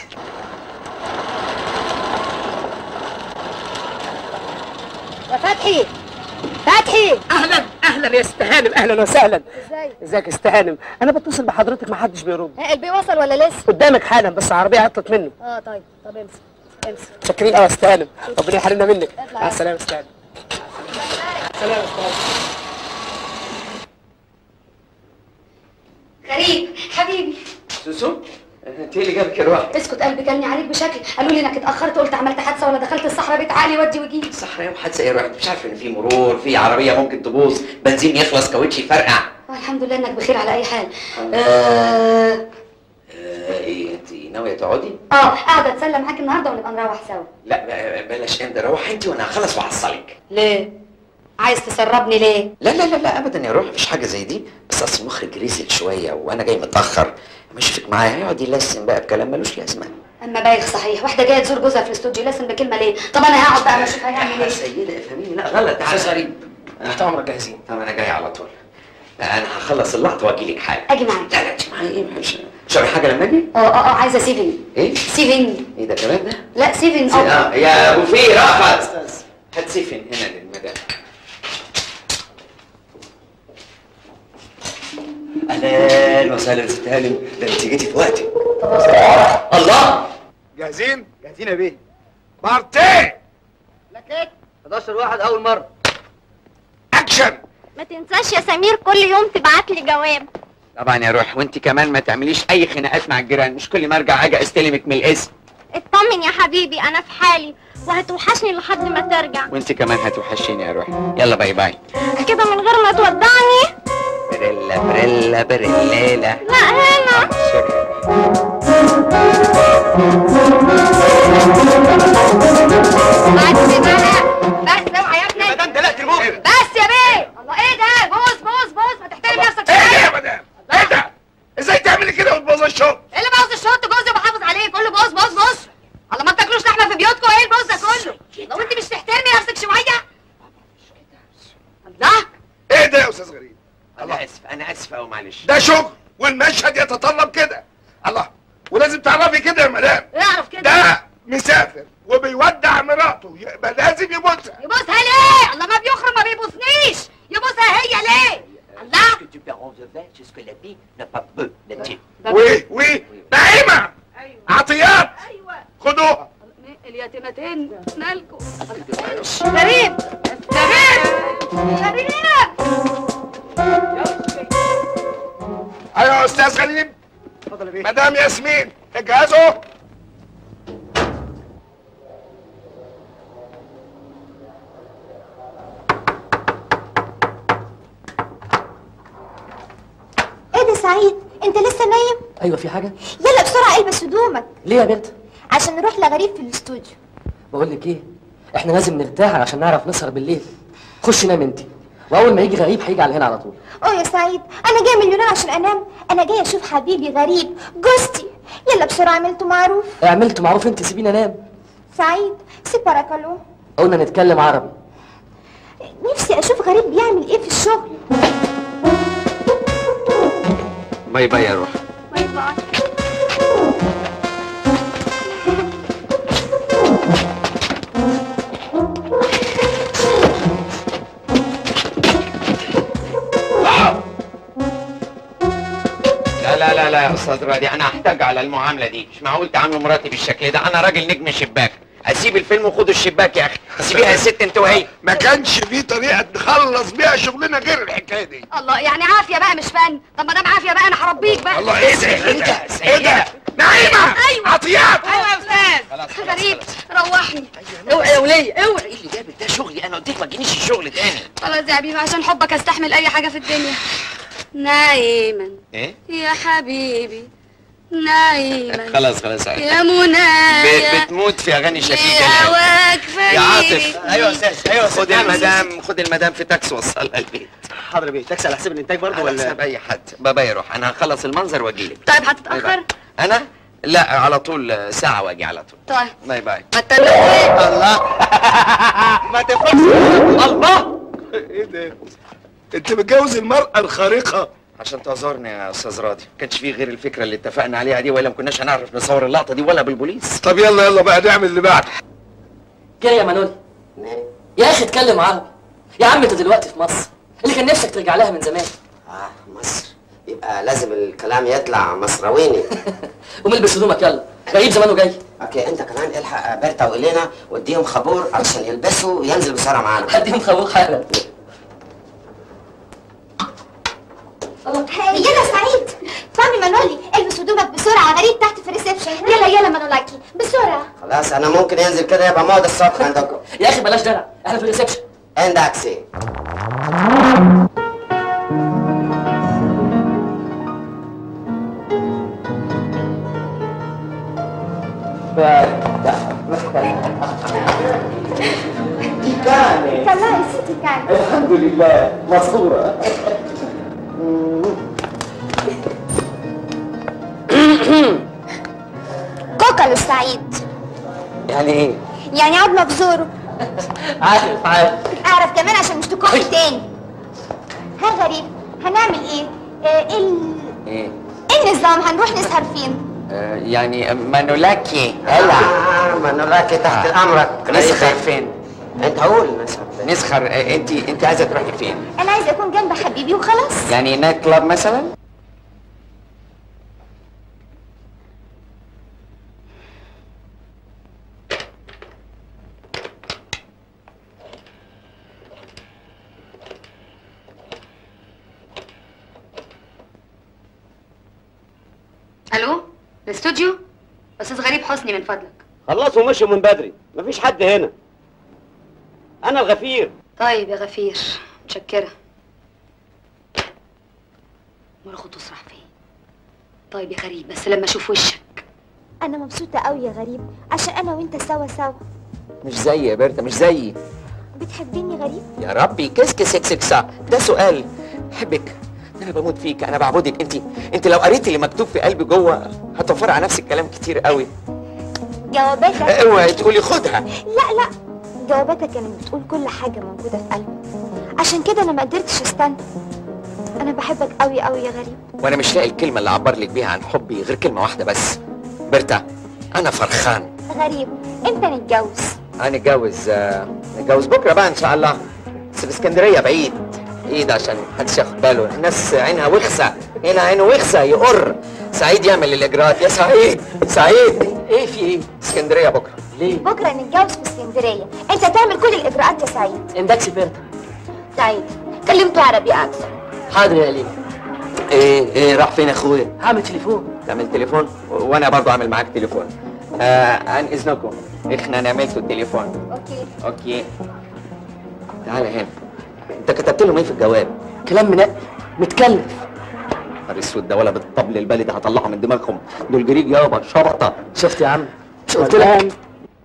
يا فتحي فتحي اهلا اهلا يا استهانم اهلا وسهلا ازاي ازيك يا استهانم انا بتصل بحضرتك ما حدش بيرد البي وصل ولا لسه قدامك حالا بس العربيه عطلت منه اه طيب طب امسك امسك شاكرين قوي يا استهانم ربنا يحرمنا منك اطلع. مع السلامه يا استهانم سلام يا استهانم غريب حبيبي سوسو انت ايه اللي جابك يا روح اسكت قلبي كلني عليك بشكل قالوا لي انك اتاخرت قلت عملت حادثه ولا دخلت الصحراء بيت عالي ودي وجيب الصحراء يوم حادثه ايه روح مش عارف ان في مرور في عربيه ممكن تبوظ بنزين يخلص كاوتش يفرقع الحمد لله انك بخير على اي حال الحمد آه آه، ايه انت ناويه تقعدي اه قاعده اتسلى معاك النهارده ونبقى نروح سوا لا ب- بلاش انت روح انت وانا هخلص واحصلك ليه عايز تسربني ليه لا لا لا لا ابدا يا روح مفيش حاجه زي دي بس اصل المخرج ريزل شويه وانا جاي متاخر لما يشوفك معايا هيقعد يلسن بقى بكلام ملوش لازمه اما بايخ صحيح واحده جايه تزور جوزها في الاستوديو لسن بكلمه ليه طب انا هقعد بقى ما اشوف هيعمل يا ايه سيدة افهميني لا غلط تعالى غريب تحت امرك جاهزين طب انا جاي على طول لا، انا هخلص اللقطه واجي لك حالا اجي معاك لا لا انت معايا ايه مش شرب حاجه لما اجي اه اه اه عايزه سيفن ايه سيفن ايه ده كمان ده لا سيفن سي- اه اه يا ابو فيه رافض هات سيفن هنا للمدام اهلا وسهلا ست هانم ده انت جيتي في وقتك الله جاهزين جاهزين يا بيه بارتي لكن 11 واحد أول مرة اكشن ما تنساش يا سمير كل يوم تبعت لي جواب طبعا يا روح وانت كمان ما تعمليش اي خناقات مع الجيران مش كل ما ارجع اجي استلمك من الاسم اطمن يا حبيبي انا في حالي وهتوحشني لحد ما ترجع وانت كمان هتوحشيني يا روح يلا باي باي كده من غير ما تودعني بريلا بريلا بريلا لا هنا بس بقى بس اوعى يا ابني مدام دلقت المخرج بس يا بيه الله ايه ده بوس بوس بوس ما تحترم نفسك ايه ده شويه يا مدام ايه ده ازاي تعملي كده وتبوظ الشغل ايه اللي بوظ الشوط جوزي وبحافظ عليه كله بوظ بوظ بوظ الله ما بتاكلوش لحمه في بيوتكم ايه البوظ ده كله لو انت مش تحترمي نفسك شويه الله ايه ده يا استاذ غريب انا اسف معلش ده شغل والمشهد يتطلب كده الله ولازم تعرفي كده يا مدام اعرف كده ده مسافر وبيودع مراته يبقى لازم يبوسها يبوسها ليه؟ الله ما بيخرج ما بيبوسنيش يبوسها هي ليه؟ الله que tu peux en verre jusque la vie n'a pas peu de و و نعيمة عطيات خدوها اليتيمتين مالكم غريب غريب غريب ايوه يا استاذ غريب مدام ياسمين اجهزوا ايه ده سعيد انت لسه نايم ايوه في حاجه يلا بسرعه البس هدومك ليه يا بنت عشان نروح لغريب في الاستوديو بقول لك ايه احنا لازم نرتاح عشان نعرف نسهر بالليل خش نام انت واول ما يجي غريب هيجي على هنا على طول اه يا سعيد انا جاي من اليونان عشان انام انا جاي اشوف حبيبي غريب جوزتي يلا بسرعه عملته معروف عملت معروف انت سيبيني انام سعيد سي باراكالو قلنا نتكلم عربي نفسي اشوف غريب بيعمل ايه في الشغل باي باي يا روح باي باي لا لا لا لا يا استاذ راضي انا هحتاج على المعامله دي مش معقول تعاملوا مراتي بالشكل ده انا راجل نجم شباك اسيب الفيلم وخدوا الشباك يا اخي سيبيها يا ست انت وهي ما كانش في طريقه نخلص بيها شغلنا غير الحكايه دي الله يعني عافيه بقى مش فن طب ما دام عافيه بقى انا هربيك بقى الله ايه ده ايه ده ايه ده نعيمه ايوه عطيات ايوه يا استاذ غريب روحني اوعي يا وليه اوعي ايه اللي جابك ده شغلي انا قلت لك ما تجينيش الشغل تاني خلاص يا حبيبي عشان حبك استحمل اي حاجه في الدنيا نايما ايه يا حبيبي نايما خلاص خلاص يا منايا ب- بتموت في اغاني شفيق يا الهادي. واقفه يا عاطف ايوه يا استاذ ايوه يا استاذ خد المدام خد المدام في تاكسي وصلها البيت حاضر بيه تاكسي على حساب الانتاج برضه على ولا حساب اي حد بابا يروح انا هخلص المنظر واجيلك طيب هتتاخر انا لا على طول ساعه واجي على طول طيب باي باي ما تتنقلش الله ما تفرقش الله ايه ده انت متجوز المرأة الخارقة عشان تعذرني يا استاذ راضي ما كانش فيه غير الفكره اللي اتفقنا عليها دي والا ما كناش هنعرف نصور اللقطه دي ولا بالبوليس طب يلا يلا بقى نعمل اللي بعد كده يا منولي يا اخي اتكلم عربي يا عم انت دلوقتي في مصر اللي كان نفسك ترجع لها من زمان اه مصر يبقى لازم الكلام يطلع مصراويني قوم البس هدومك يلا غريب زمانه جاي اوكي انت كمان الحق بيرتا والينا واديهم خابور علشان يلبسوا وينزل بسرعه معانا هديهم خابور حالا يلا سعيد فهمي منولي البس هدومك بسرعه غريب تحت في الريسبشن يلا يلا منولاكي بسرعه خلاص انا ممكن ينزل كده يبقى موضه الصبح عندكم يا اخي بلاش دلع احنا في الريسبشن اندكسي طلعي يا ستي كان الحمد لله مسطورة كوكا للسعيد يعني ايه يعني عظمه في زوره عارف عارف اعرف كمان عشان مش تكون تاني ها غريب هنعمل ايه آه، ايه ال- ايه ايه النظام هنروح نسهر فين آه يعني مانولاكي هلا آه منولاكي تحت امرك نسخر فين انت قول نسخر نسخر آه انت انت عايزه تروحي فين انا عايزه اكون جنب حبيبي وخلاص يعني نايت كلاب مثلا الو الاستوديو استاذ غريب حسني من فضلك خلصوا ومشوا من بدري مفيش حد هنا انا الغفير طيب يا غفير متشكره امال خطوس راح فين طيب يا غريب بس لما اشوف وشك انا مبسوطه قوي يا غريب عشان انا وانت سوا سوا مش زيي يا بيرتا مش زيي بتحبيني غريب يا ربي كسك سك سك سا ده سؤال بحبك ده انا بموت فيك انا بعبدك انت انت لو قريتي اللي مكتوب في قلبي جوه هتوفري على نفسك كلام كتير قوي جواباتك اوعي تقولي خدها لا لا جواباتك كانت بتقول كل حاجه موجوده في قلبي عشان كده انا ما قدرتش استنى انا بحبك قوي قوي يا غريب وانا مش لاقي الكلمه اللي اعبر لك بيها عن حبي غير كلمه واحده بس بيرتا انا فرحان غريب امتى نتجوز هنتجوز آه، نتجوز بكره بقى ان شاء الله بس الاسكندريه بعيد بعيد عشان محدش ياخد باله الناس عينها وخسه هنا عينه وخسه يقر سعيد يعمل الاجراءات يا سعيد سعيد ايه في ايه اسكندريه بكره ليه بكره نتجوز في اسكندريه انت تعمل كل الاجراءات يا سعيد اندكس بيرتا سعيد كلمته عربي اكثر حاضر يا ليه ايه ايه راح فين اخويا هعمل تليفون تعمل تليفون و- وانا برضو اعمل معاك تليفون آه عن اذنكم احنا نعملتوا التليفون اوكي اوكي تعال هنا انت كتبت لهم ايه في الجواب كلام منقي متكلف نهار اسود ده ولا بالطبل البلد هطلعه من دماغهم دول جريج يابا شبطه شفت يا عم مش قلت لك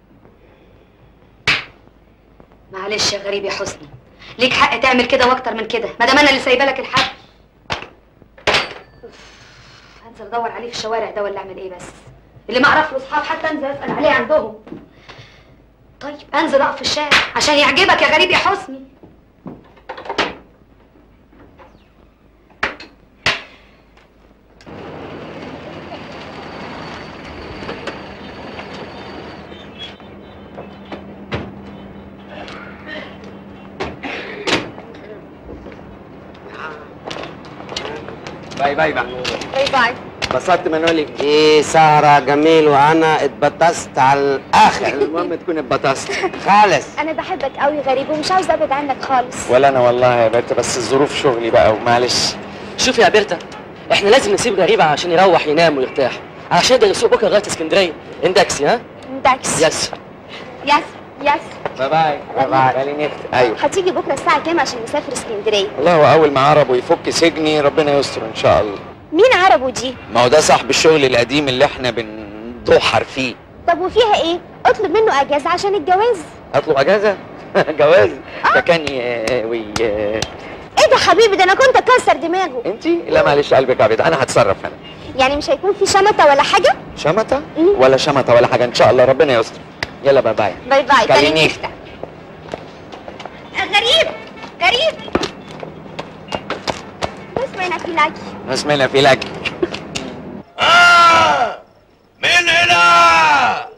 معلش يا غريب يا حسني ليك حق تعمل كده واكتر من كده ما دام انا اللي سايبه لك الحق هنزل ادور عليه في الشوارع ده ولا اعمل ايه بس اللي ما اعرف له اصحاب حتى انزل اسال عليه عندهم طيب انزل اقف في الشارع عشان يعجبك يا غريب يا حسني باي باي بقى باي باي انبسطت منولي ايه سهرة جميل وانا اتبطست على الاخر المهم تكون اتبطست خالص انا بحبك قوي غريب ومش عاوزه ابعد عنك خالص ولا انا والله يا بنت بس الظروف شغلي بقى ومعلش شوف يا بيرتا احنا لازم نسيب غريبة عشان يروح ينام ويرتاح عشان يقدر يسوق بكره لغايه اسكندريه اندكسي ها داكس يس يس يس باي باي باي باي خليني نكت ايوه هتيجي بكره الساعه كام عشان نسافر اسكندريه والله هو اول ما عربه يفك سجني ربنا يستر ان شاء الله مين عربه دي ما هو ده صاحب الشغل القديم اللي احنا بندحر فيه طب وفيها ايه اطلب منه اجازه عشان الجواز اطلب اجازه جواز ده كان ي- وي ايه ده حبيبي ده انا كنت اكسر دماغه انتي لا معلش قلبك ابيض انا هتصرف انا يعني مش هيكون في شمته ولا حاجه شمته ولا شمته ولا حاجه ان شاء الله ربنا يستر يلا باي باي باي باي كلمني. خليني افتح غريب غريب بس وينك لاكي اسمنا في لك مين هنا؟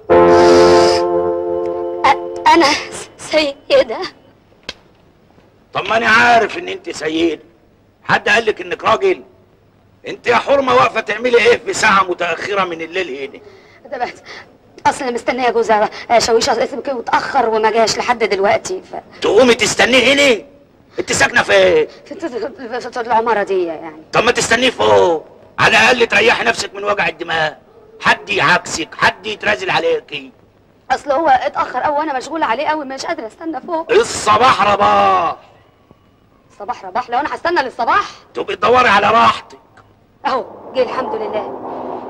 انا سيده طب ما انا عارف ان انت سيد حد قال لك انك راجل انت يا حرمه واقفه تعملي ايه في ساعه متاخره من الليل هنا ده بس اصل انا مستنيه جوزها آه، شويشه اسمه واتاخر وما جاش لحد دلوقتي ف تقومي تستنيه هنا انت ساكنه فين في في- في العماره دي يعني طب ما تستنيه فوق على الاقل تريحي نفسك من وجع الدماغ حد يعكسك حد يترازل عليكي اصل هو اتاخر قوي وانا مشغوله عليه قوي مش قادره استنى فوق الصباح رباح صباح رباح لو انا هستنى للصباح تبقي تدوري على راحتك اهو جه الحمد لله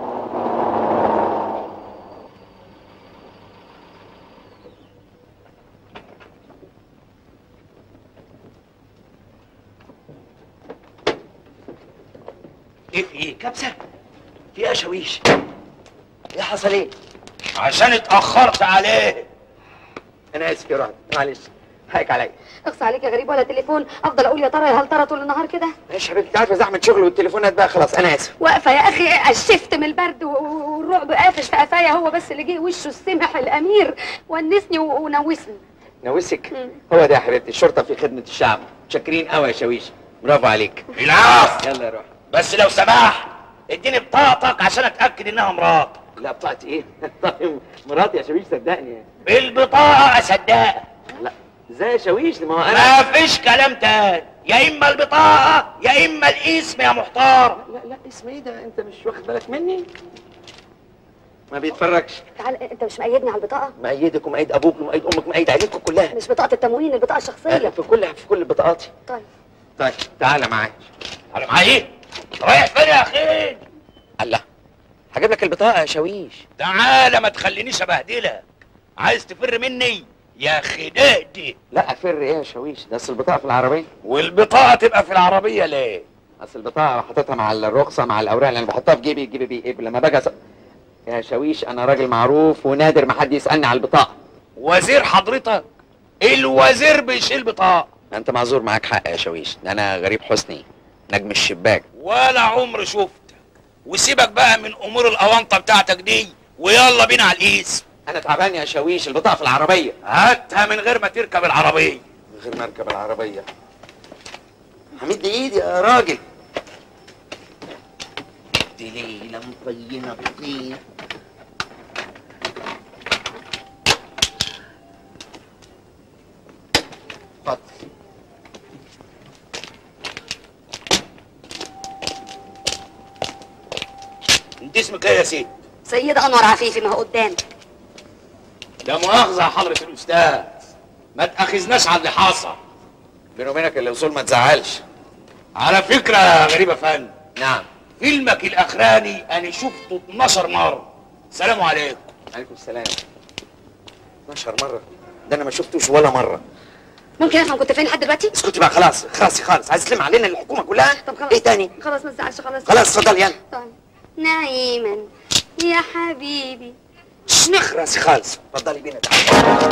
ايه في ايه كبسه في ايه يا شويش ايه حصل ايه عشان اتاخرت عليه انا اسف يا رعد معلش حقك عليا اخص عليك يا غريب ولا تليفون افضل اقول يا ترى يا هل ترى طول النهار كده ماشي يا حبيبتي انت عارفه زحمه شغل والتليفونات بقى خلاص انا اسف واقفه يا اخي اشفت من البرد و- و- والرعب قافش في قفايا هو بس اللي جه وشه السمح الامير ونسني و- ونوسني نوسك هو ده يا حبيبتي الشرطه في خدمه الشعب متشكرين قوي يا شويش برافو عليك العفو يلا يا روح بس لو سمحت اديني بطاقتك عشان اتاكد انها مراتك لا بتاعتي ايه طيب مراتي يا شويش صدقني بالبطاقه اصدقك لا ازاي يا شويش ما هو انا ما فيش كلام تاني يا اما البطاقه يا اما الاسم يا محترم لا لا اسم ايه ده انت مش واخد بالك مني ما بيتفرجش تعال انت مش مأيدني على البطاقه مأيدك ومأيد ابوك ومأيد امك ومأيد عيلتكم كلها مش بطاقه التموين البطاقه الشخصيه في كل في كل بطاقاتي طيب طيب تعالى معايا على معايا رايح فين يا اخي الله هجيب لك البطاقه يا شويش تعالى ما تخلينيش ابهدلك عايز تفر مني يا خدادي لا افر ايه يا شويش ده اصل البطاقه في العربيه والبطاقه تبقى في العربيه ليه اصل البطاقه حاططها مع الرخصه مع الاوراق اللي انا بحطها في جيبي جيبي بيه إيه لما باجي أس- يا شويش انا راجل معروف ونادر ما حد يسالني على البطاقه وزير حضرتك الوزير بيشيل بطاقه انت معذور معاك حق يا شويش ده انا غريب حسني نجم الشباك ولا عمر شفتك وسيبك بقى من امور الاونطه بتاعتك دي ويلا بينا على القيس انا تعبان يا شاويش البطاقه في العربيه هاتها من غير ما تركب العربيه من غير ما اركب العربيه حمد ايدي يا راجل دي ليله مطينه بطين اتفضل انت اسمك ايه يا سيدي سيد انور عفيفي ما هو قدامك لا مؤاخذه يا حضره الاستاذ ما تاخذناش على اللي حصل بيني وبينك اللي وصول ما تزعلش على فكره يا غريبه فن نعم فيلمك الاخراني انا شفته 12 مره سلام عليكم عليكم السلام 12 مره ده انا ما شفتوش ولا مره ممكن افهم كنت فين لحد دلوقتي اسكتي بقى خلاص خلاص خالص عايز تلم علينا الحكومه كلها طب خلاص ايه تاني خلاص ما تزعلش خلاص خلاص اتفضل يلا طيب نعيما يا حبيبي شنخ راسي خالص اتفضلي بينا تعالي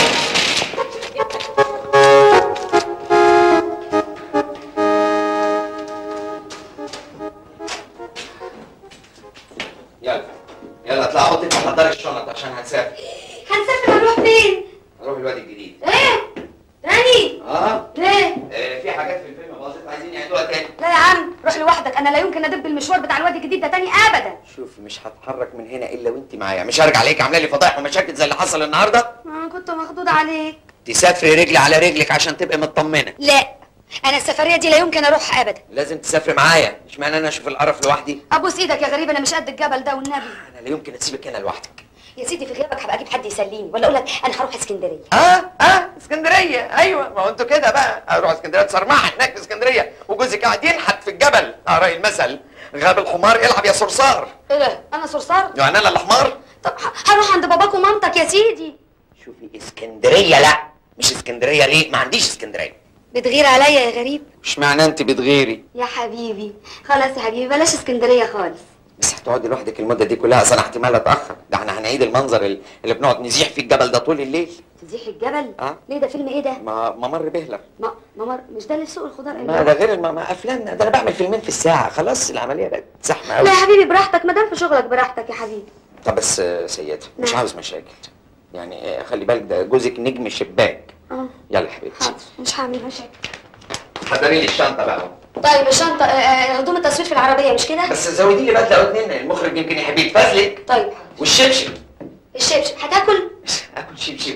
يلا يلا اطلع حطي في حضري الشنط عشان هنسافر هنسافر نروح فين؟ هنروح الوادي الجديد ايه؟ تاني؟ اه ليه؟ آه، في حاجات في الفيلم باظت عايزين يعيدوها تاني لا يا عم روح لوحدك انا لا يمكن ادب المشوار بتاع الوادي الجديد ده تاني ابدا شوفي مش هتحرك من هنا الا وانت معايا مش هرجع عليك عامله لي فضايح ومشاكل زي اللي حصل النهارده انا كنت مخضوض عليك تسافري رجلي على رجلك عشان تبقي مطمنه لا انا السفريه دي لا يمكن اروحها ابدا لازم تسافري معايا اشمعنى انا اشوف القرف لوحدي ابوس ايدك يا غريب انا مش قد الجبل ده والنبي انا لا يمكن اسيبك هنا لوحدك يا سيدي في غيابك هبقى اجيب حد يسليني ولا اقول لك انا هروح اسكندريه اه اه اسكندريه ايوه ما هو انتوا كده بقى اروح اسكندريه تصرمعها هناك في اسكندريه وجوزك قاعد ينحت في الجبل اه راي المثل غاب الحمار العب يا صرصار ايه ده انا صرصار يعني انا اللي حمار طب ه- هروح عند باباك ومامتك يا سيدي شوفي اسكندريه لا مش اسكندريه ليه ما عنديش اسكندريه بتغير عليا يا غريب اشمعنى انت بتغيري يا حبيبي خلاص يا حبيبي بلاش اسكندريه خالص بس هتقعدي لوحدك المده دي كلها اصل أنا احتمال اتاخر ده احنا هنعيد المنظر ال- اللي بنقعد نزيح فيه الجبل ده طول الليل تزيح الجبل اه ليه ده فيلم ايه ده ما ممر بهلر ما ممر مش ده اللي في سوق الخضار ما ده غير الم... ما افلامنا ده انا بعمل فيلمين في الساعه خلاص العمليه بقت زحمه قوي لا يا حبيبي براحتك ما دام في شغلك براحتك يا حبيبي طب بس آه، سيدة مش نعم. عاوز مشاكل يعني آه، خلي بالك ده جوزك نجم شباك اه يلا يا حبيبتي حاضر مش هعمل مشاكل حضري لي الشنطه بقى طيب الشنطه آه، آه، هدوم التصوير في العربيه مش كده بس زودي لي بدله او اتنين المخرج يمكن يحب يتفزلك طيب والشبشب الشبشب هتاكل اكل شبشب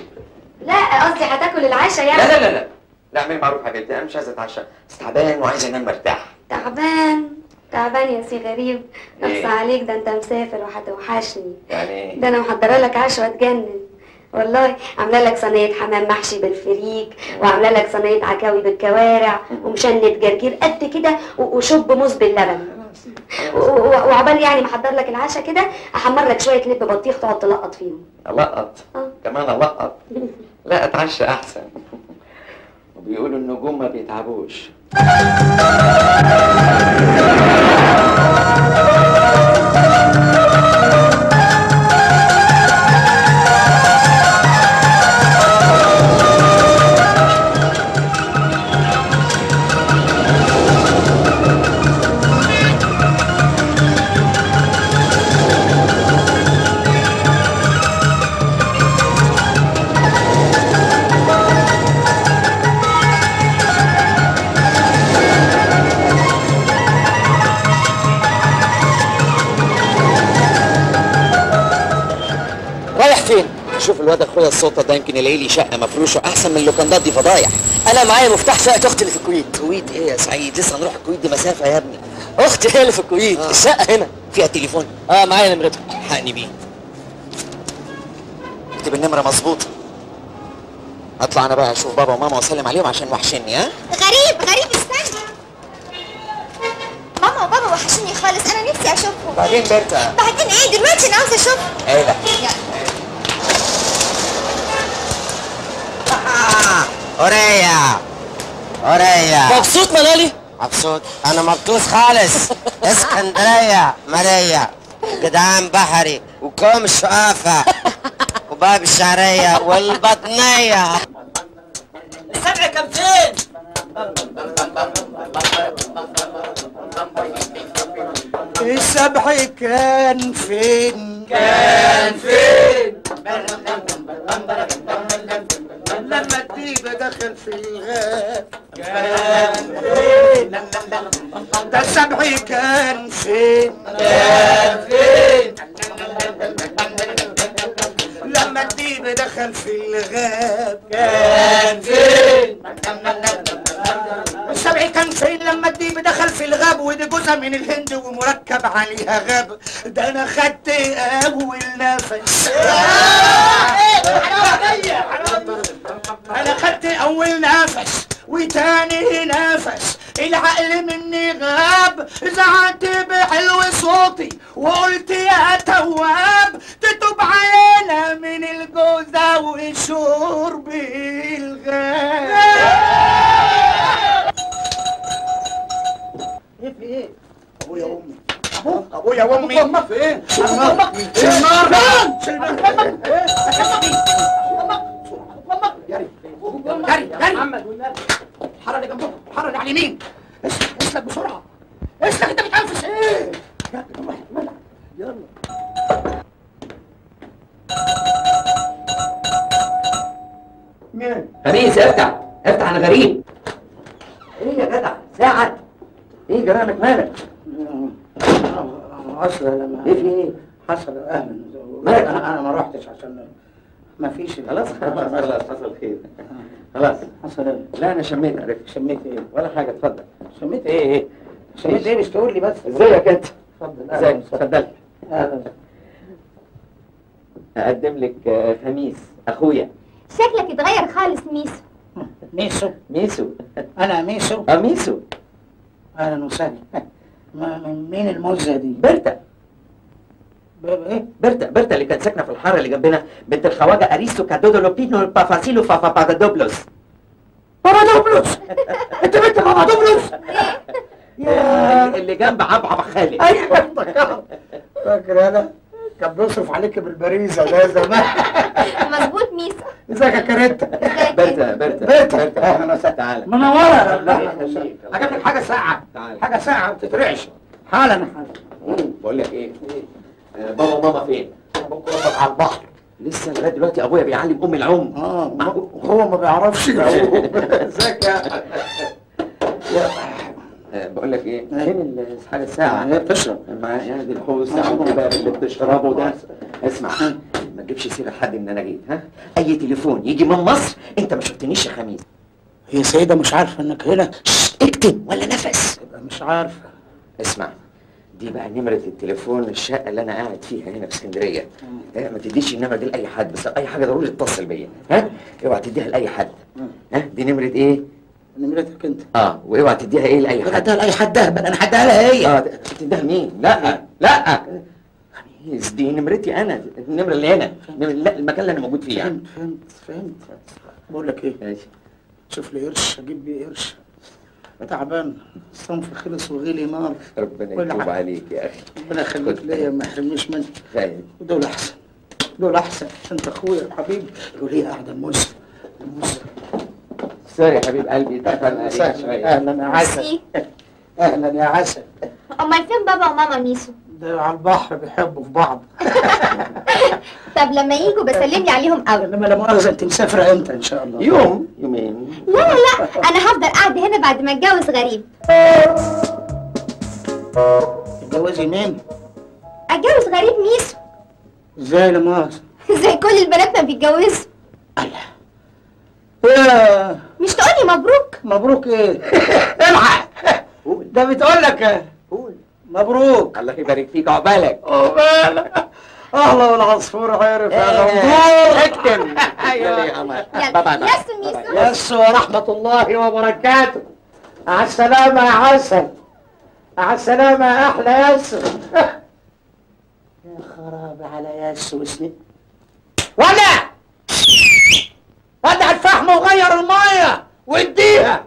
لا قصدي هتاكل العشاء يعني لا لا لا لا لا اعمل معروف حبيبتي انا مش عايز اتعشى بس تعبان وعايز انام مرتاح تعبان تعبان يا سي غريب إيه؟ اقصى عليك ده انت مسافر وهتوحشني يعني ده انا محضره لك عشوه تجنن والله عامله لك صينيه حمام محشي بالفريك وعامله لك صينيه عكاوي بالكوارع ومشنة جرجير قد كده و- وشب موز باللبن و- و- وعقبال يعني محضر لك العشاء كده احمر لك شويه لب بطيخ تقعد تلقط فيهم القط آه. كمان القط لا اتعشى احسن وبيقولوا النجوم ما بيتعبوش رايح فين؟ شوف الواد اخويا السلطه ده يمكن يلاقي لي شقه مفروشه احسن من اللوكندات دي فضايح انا معايا مفتاح شقه اختي اللي في الكويت الكويت ايه يا سعيد لسه هنروح الكويت دي مسافه يا ابني اختي هي اللي في الكويت آه. الشقه هنا فيها تليفون اه معايا نمرتها حقني بيه اكتب النمره مظبوطه اطلع انا بقى اشوف بابا وماما واسلم عليهم عشان وحشني ها غريب غريب استنى ماما وبابا وحشوني خالص انا نفسي اشوفهم بعدين بيرتا بعدين ايه دلوقتي انا عاوزه اشوفهم ايه أوريا أوريا مبسوط ملالي؟ مبسوط أنا مبسوط خالص اسكندرية ماريا جدعان بحري وكوم الشقافة وباب الشعرية والبطنية السبع كام فين؟ السبع كان فين كان فين لما الديب دخل في الغاب كان فين ده السبع كان فين كان فين لما الديب دخل في الغاب كان فين السبع كان فين لما الديب دخل في الغاب ودي جوزة من الهند ومركب عليها غاب ده انا خدت اول نفس انا خدت اول نفس وتاني نفس العقل مني غاب زعقت بحلو صوتي وقلت يا تواب تتوب علينا من الجوزة وشرب الغاب ايه في ايه؟ ابويا وامي ابوك ابويا وامي امك فين؟ امك فين؟ النار جري جري جري محمد والنبي الحاره اللي جنبكم الحاره اللي على اليمين اسلك اسلك بسرعه اسلك انت بتنفس ايه؟ يلا مين؟ خميس افتح افتح انا غريب ايه يا جدع ساعة ايه جرالك مالك اصل لما ايه في ايه حصل اهلا مالك انا انا ما رحتش عشان ما فيش خلاص خلاص خلاص حصل خير خلاص حصل ايه لا انا شميت عرفت شميت ايه ولا حاجه اتفضل شميت ايه ايه شميت ايه مش تقول لي بس ازيك انت اتفضل ازيك اتفضل اهلا اقدم لك آه، خميس اخويا شكلك اتغير خالص ميسو ميسو ميسو انا ميسو اه ميسو اهلا وسهلا ما- من مين المزه دي؟ برتا ب- ايه؟ برتا برتا اللي كانت ساكنه في الحاره اللي جنبنا بنت الخواجه اريستو كادودولو بينو بافاسيلو فافابادوبلوس بابادوبلوس انت بنت بابادوبلوس اللي- اللي جنب عبعب خالد ايوه افتكرت فاكر انا كان بيصرف عليك بالبريزه ده زمان مظبوط ميسو ازيك يا كاريتا برتا برتا برتا اهلا وسهلا تعالى منوره الله يخليك. هجيب لك حاجه ساعه تعالى حاجه ساعه ما بتترعش حالا حالا بقول لك ايه آه، بابا وماما فين ابوك وامك على البحر لسه لغايه دلوقتي ابويا بيعلم امي العوم اه هو ما بيعرفش يعوم ازيك يا آه، بقول لك ايه فين ال- حاجه الساعه هي بتشرب معايا دي الحوض الساعه والكباب اللي بتشربه ده اسمع ما تجيبش سيره لحد ان انا جيت ها اي تليفون يجي من مصر انت ما شفتنيش يا خميس هي سيده مش عارفه انك هنا اكتب ولا نفس يبقى مش عارفه اسمع دي بقى نمرة التليفون الشقة اللي أنا قاعد فيها هنا في اسكندرية ها ما تديش النمرة دي لأي حد بس أي حاجة ضروري تتصل بيا ها اوعى تديها لأي حد ها دي نمرة إيه؟ نمرتك انت اه واوعى تديها إيه لأي حد اديها لاي حد اهبل انا هديها لها هي اه تديها لمين؟ لا لا خميس دي نمرتي أنا النمرة اللي هنا نمرة لا المكان اللي أنا موجود فيه يعني فهمت فهمت فهمت بقول لك ايه ماشي شوف لي قرش اجيب بيه قرش تعبان الصنف خلص وغلي نار ربنا كل يتوب حاجة. عليك يا أخي ربنا يخليك ليا ما يحرمنيش منك خايف دول احسن دول احسن انت اخويا وحبيبي يقول لي قاعده الموز الموز سوري يا حبيب قلبي اتقفلنا عليك شوية اهلا يا عسل ميرسي. اهلا يا عسل امال فين بابا وماما ميسو ده على البحر بيحبوا في بعض طب لما يجوا بسلم لي عليهم قوي انما لا مؤاخذه انت مسافره امتى ان شاء الله يوم يومين لا لا لا انا هفضل قاعده هنا بعد ما اتجوز غريب تتجوزي مين اتجوز غريب ميسو ازاي لا مؤاخذه زي كل البنات ما بيتجوزوا ياه، مش تقولي مبروك مبروك ايه الحق ده بتقول لك قول مبروك الله يبارك فيك عقبالك عقبالك الله والعصفور عرف يا إيه، غندور اكتب يلا يا قمر يلا باي باي باي. يس ميسو يس ورحمة الله وبركاته مع السلامة يا عسل مع السلامة يا أحلى ياسر يا خراب على ياس وسنين ولا ودع الفحم وغير المية واديها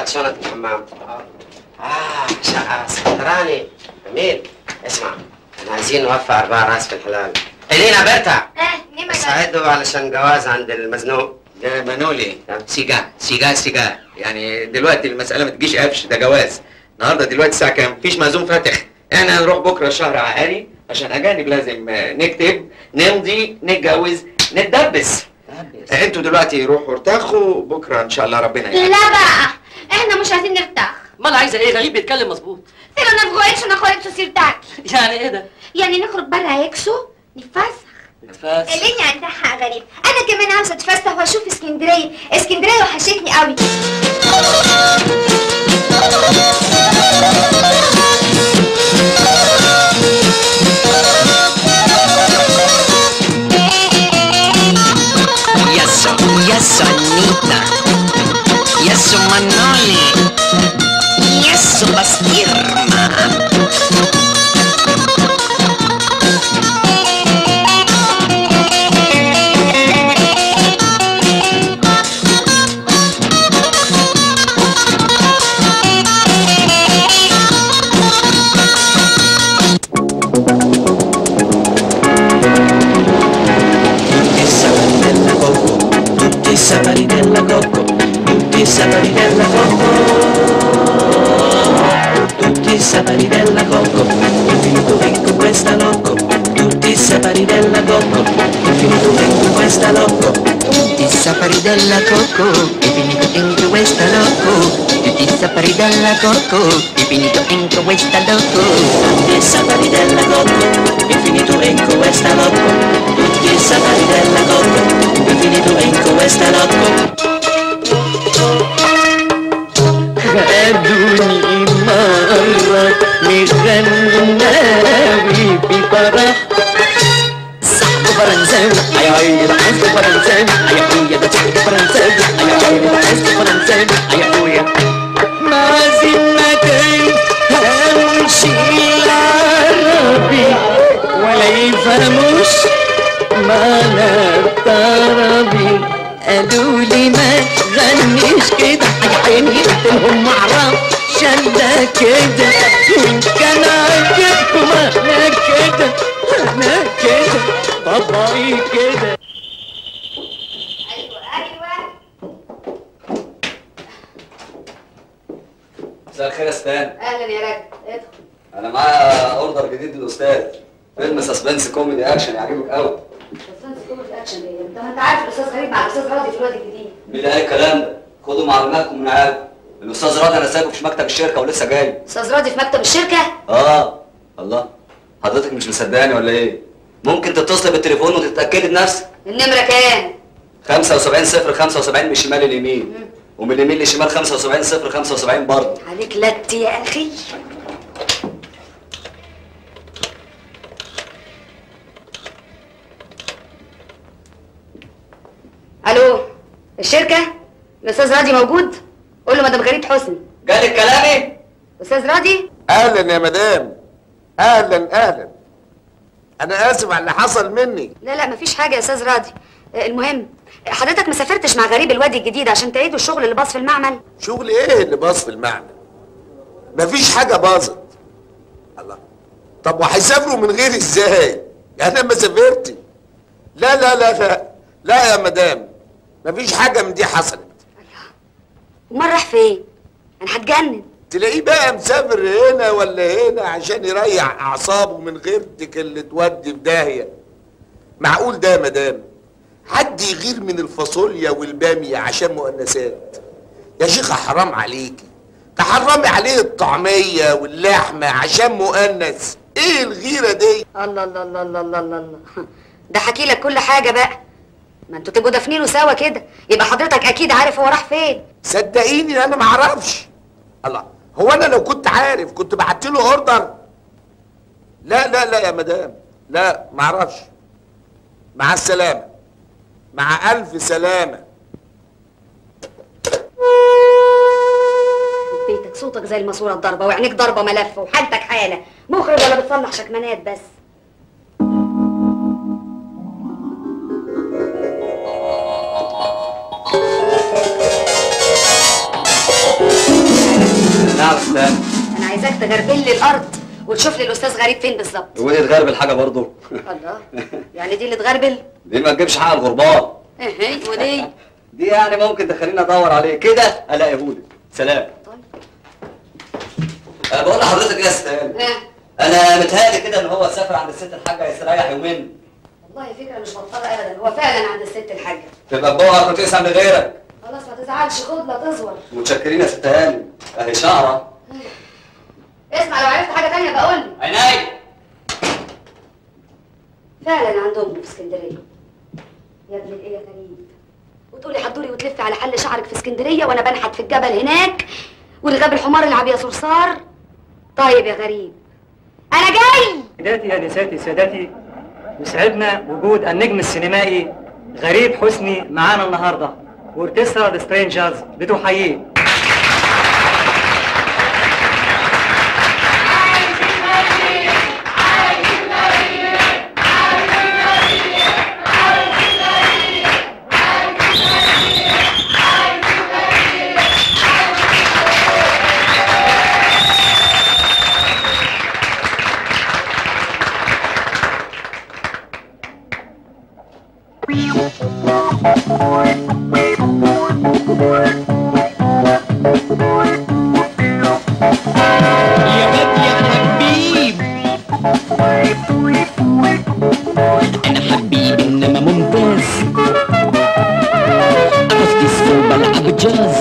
هات شنطة الحمام اه شقة اسكندراني جميل اسمع احنا عايزين نوفى اربع راس في الحلال الينا بيرتا ساعدوا علشان جواز عند المزنوق ده منولي سيجا سيجا سيجا يعني دلوقتي المسألة ما تجيش قفش ده جواز النهارده دلوقتي الساعة كام؟ مفيش مأذون فاتح احنا هنروح بكرة شهر عقاري عشان أجانب لازم آه، نكتب نمضي نتجوز نتدبس آه، انتوا دلوقتي روحوا ارتاحوا بكرة إن شاء الله ربنا يعين. لا بقى احنا مش عايزين نرتاح امال عايزه ايه غريب بيتكلم مظبوط Pero no نخرجش نخرج سيرتاك يعني ايه ده يعني نخرج بره هيكسو نتفسح نتفسح اللي عندها حق غريب انا كمان عاوزه اتفسح واشوف اسكندريه اسكندريه وحشتني قوي Yeso, yeso Anita, yeso Manoli, yeso Bastirma. Tutti i saperi della cocco, tutti i saperi della cocco, tutti i saperi della cocco, infinito ricco questa locco, tutti i saperi della cocco, infinito ricco questa locco, Tutti i saperi della cocco, è finito in questa loco. Tutti i saperi della cocco, è finito in questa loco. tutti i saperi della cocco, infinito ricco questa locco, tutti i saperi della cocco, infinito ricco questa locco. خدوني مرة مغناوي في فرح صاحب فرنساوي اي اي ده عايز فرنساوي اي اخويا ده صاحب فرنساوي اي اي ده عايز فرنساوي اي اخويا ما زلنا كي همشي العربي ولا يفهموش معنى الطربي قالوا لي ما تغنيش كده يا عيني قلت لهم معرفش الا كده وان كان عاجبكم انا كده انا كده طبعي كده مساء الخير يا استاذ اهلا يا راجل ادخل انا معايا اوردر جديد للاستاذ فيلم سسبنس كوميدي اكشن يعجبك قوي استاذ كوميدي اكشن ايه انت ما انت عارف الاستاذ غريب مع الاستاذ راضي في الواد الجديد مين اللي قال الكلام ده خدوا معلوماتكم من عادي الاستاذ راضي انا سايبه في مكتب الشركه ولسه جاي استاذ راضي في مكتب الشركه اه الله حضرتك مش مصدقاني ولا ايه ممكن تتصل بالتليفون وتتاكدي بنفسك النمره كام 75 0 75 من الشمال لليمين ومن اليمين للشمال 75 0 75 برضه عليك لت يا اخي الو الشركه الاستاذ راضي موجود قول له مدام غريب حسني جالك كلامي استاذ راضي اهلا يا مدام اهلا اهلا انا اسف على اللي حصل مني لا لا مفيش حاجه يا استاذ راضي آه، المهم حضرتك ما سافرتش مع غريب الوادي الجديد عشان تعيدوا الشغل اللي باظ في المعمل شغل ايه اللي باظ في المعنى مفيش حاجه باظت الله طب وهيسافروا من غيري ازاي انا ما سافرت لا لا لا لا لا يا مدام مفيش حاجه من دي حصلت امال راح فين انا هتجنن تلاقيه بقى مسافر هنا ولا هنا عشان يريح اعصابه من غيرتك اللي تودي في داهيه معقول ده يا مدام حد يغير من الفاصوليا والباميه عشان مؤنسات يا شيخه حرام عليكي تحرمي عليه الطعميه واللحمه عشان مؤنس ايه الغيره دي الله الله الله الله الله الله الله ده حكي لك كل حاجه بقى ما انتوا تبقوا دافنينه سوا كده يبقى حضرتك اكيد عارف هو راح فين صدقيني انا ما اعرفش الله هو انا لو كنت عارف كنت بعت له اوردر لا لا لا يا مدام لا ما اعرفش مع السلامه مع الف سلامه بيتك صوتك زي الماسوره الضربه وعينيك ضربه ملف وحالتك حاله مخرج ولا بتصلح شكمانات بس نعم يا استاذ انا عايزاك تغربل لي الارض وتشوف لي الاستاذ غريب فين بالظبط ودي تغربل حاجه برضه الله يعني دي اللي تغربل دي ما تجيبش حق الغربان ايه ودي دي يعني ممكن تخليني ادور عليه كده الاقيهولك سلام أه بقول لحضرتك ايه يا استاذ انا متهيألي كده ان هو سافر عند الست الحاجه يستريح يومين والله فكره مش بطاله ابدا هو فعلا عند الست الحاجه تبقى بقى كنت اسعى لغيرك خلاص ما تزعلش خد لا تزور متشكرين يا ست هاني اهي شعره اسمع لو عرفت حاجه تانية بقول لي عيني فعلا عندهم في اسكندريه يا ابن الايه يا غريب وتقولي حضوري وتلفي على حل شعرك في اسكندريه وانا بنحت في الجبل هناك ورغاب الحمار العب يا صرصار طيب يا غريب انا جاي سيداتي انساتي سادتي يسعدنا وجود النجم السينمائي غريب حسني معانا النهارده واوركسترا ذا سترينجرز بتحييه يا باب يا حبيب انا حبيب انما ممتاز ارقص ديسكو بلعب جاز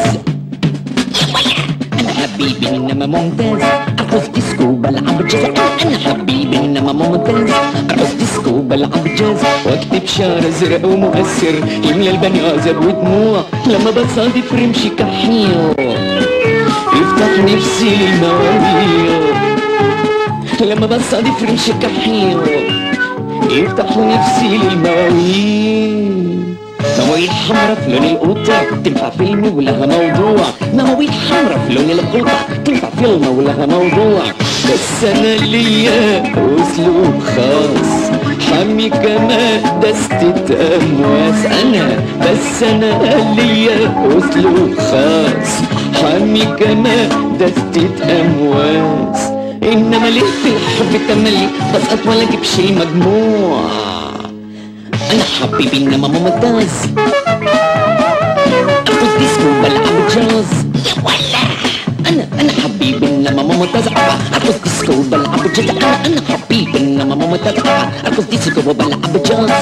انا حبيب انما ممتاز ارقص ديسكو بلعب جاز انا حبيب انما ممتاز ارقص ديسكو بلعب جاز واكتب شعر ازرق ومؤثر يملى البني عذاب ودموع لما بصادف رمشي كحيل يفتح نفسي للمواويل لما بصادف رمش كحيل يفتح نفسي للمواويل مواويل حمرا في لون القطة تنفع فيلم ولها موضوع مواويل حمرا في لون القطة تنفع فيلم ولها موضوع بس انا ليا اسلوب خاص حمي كما دستة امواس انا بس انا ليا اسلوب خاص حمي كما دستة امواس انما ليه في الحب تملي بسقط ولا اجيبش المجموع انا حبيبي انما ممتاز ارقص ديسكو بلعب جاز يا ولا انا انا حبيبي انما ممتاز ارقص ديسكو بلعب جاز انا انا حبيبي انما ممتاز ارقص ديسكو وبلعب جاز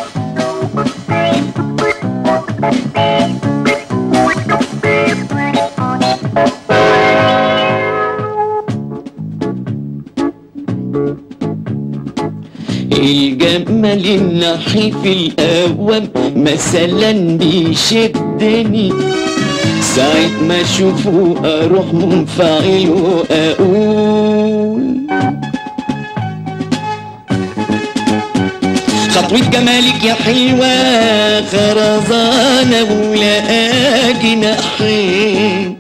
الجمل النحيف الأوام مثلا بيشدني ساعة ما اشوفه اروح منفعل واقول خطوة جمالك يا حلوة خرزانة ولا جناحين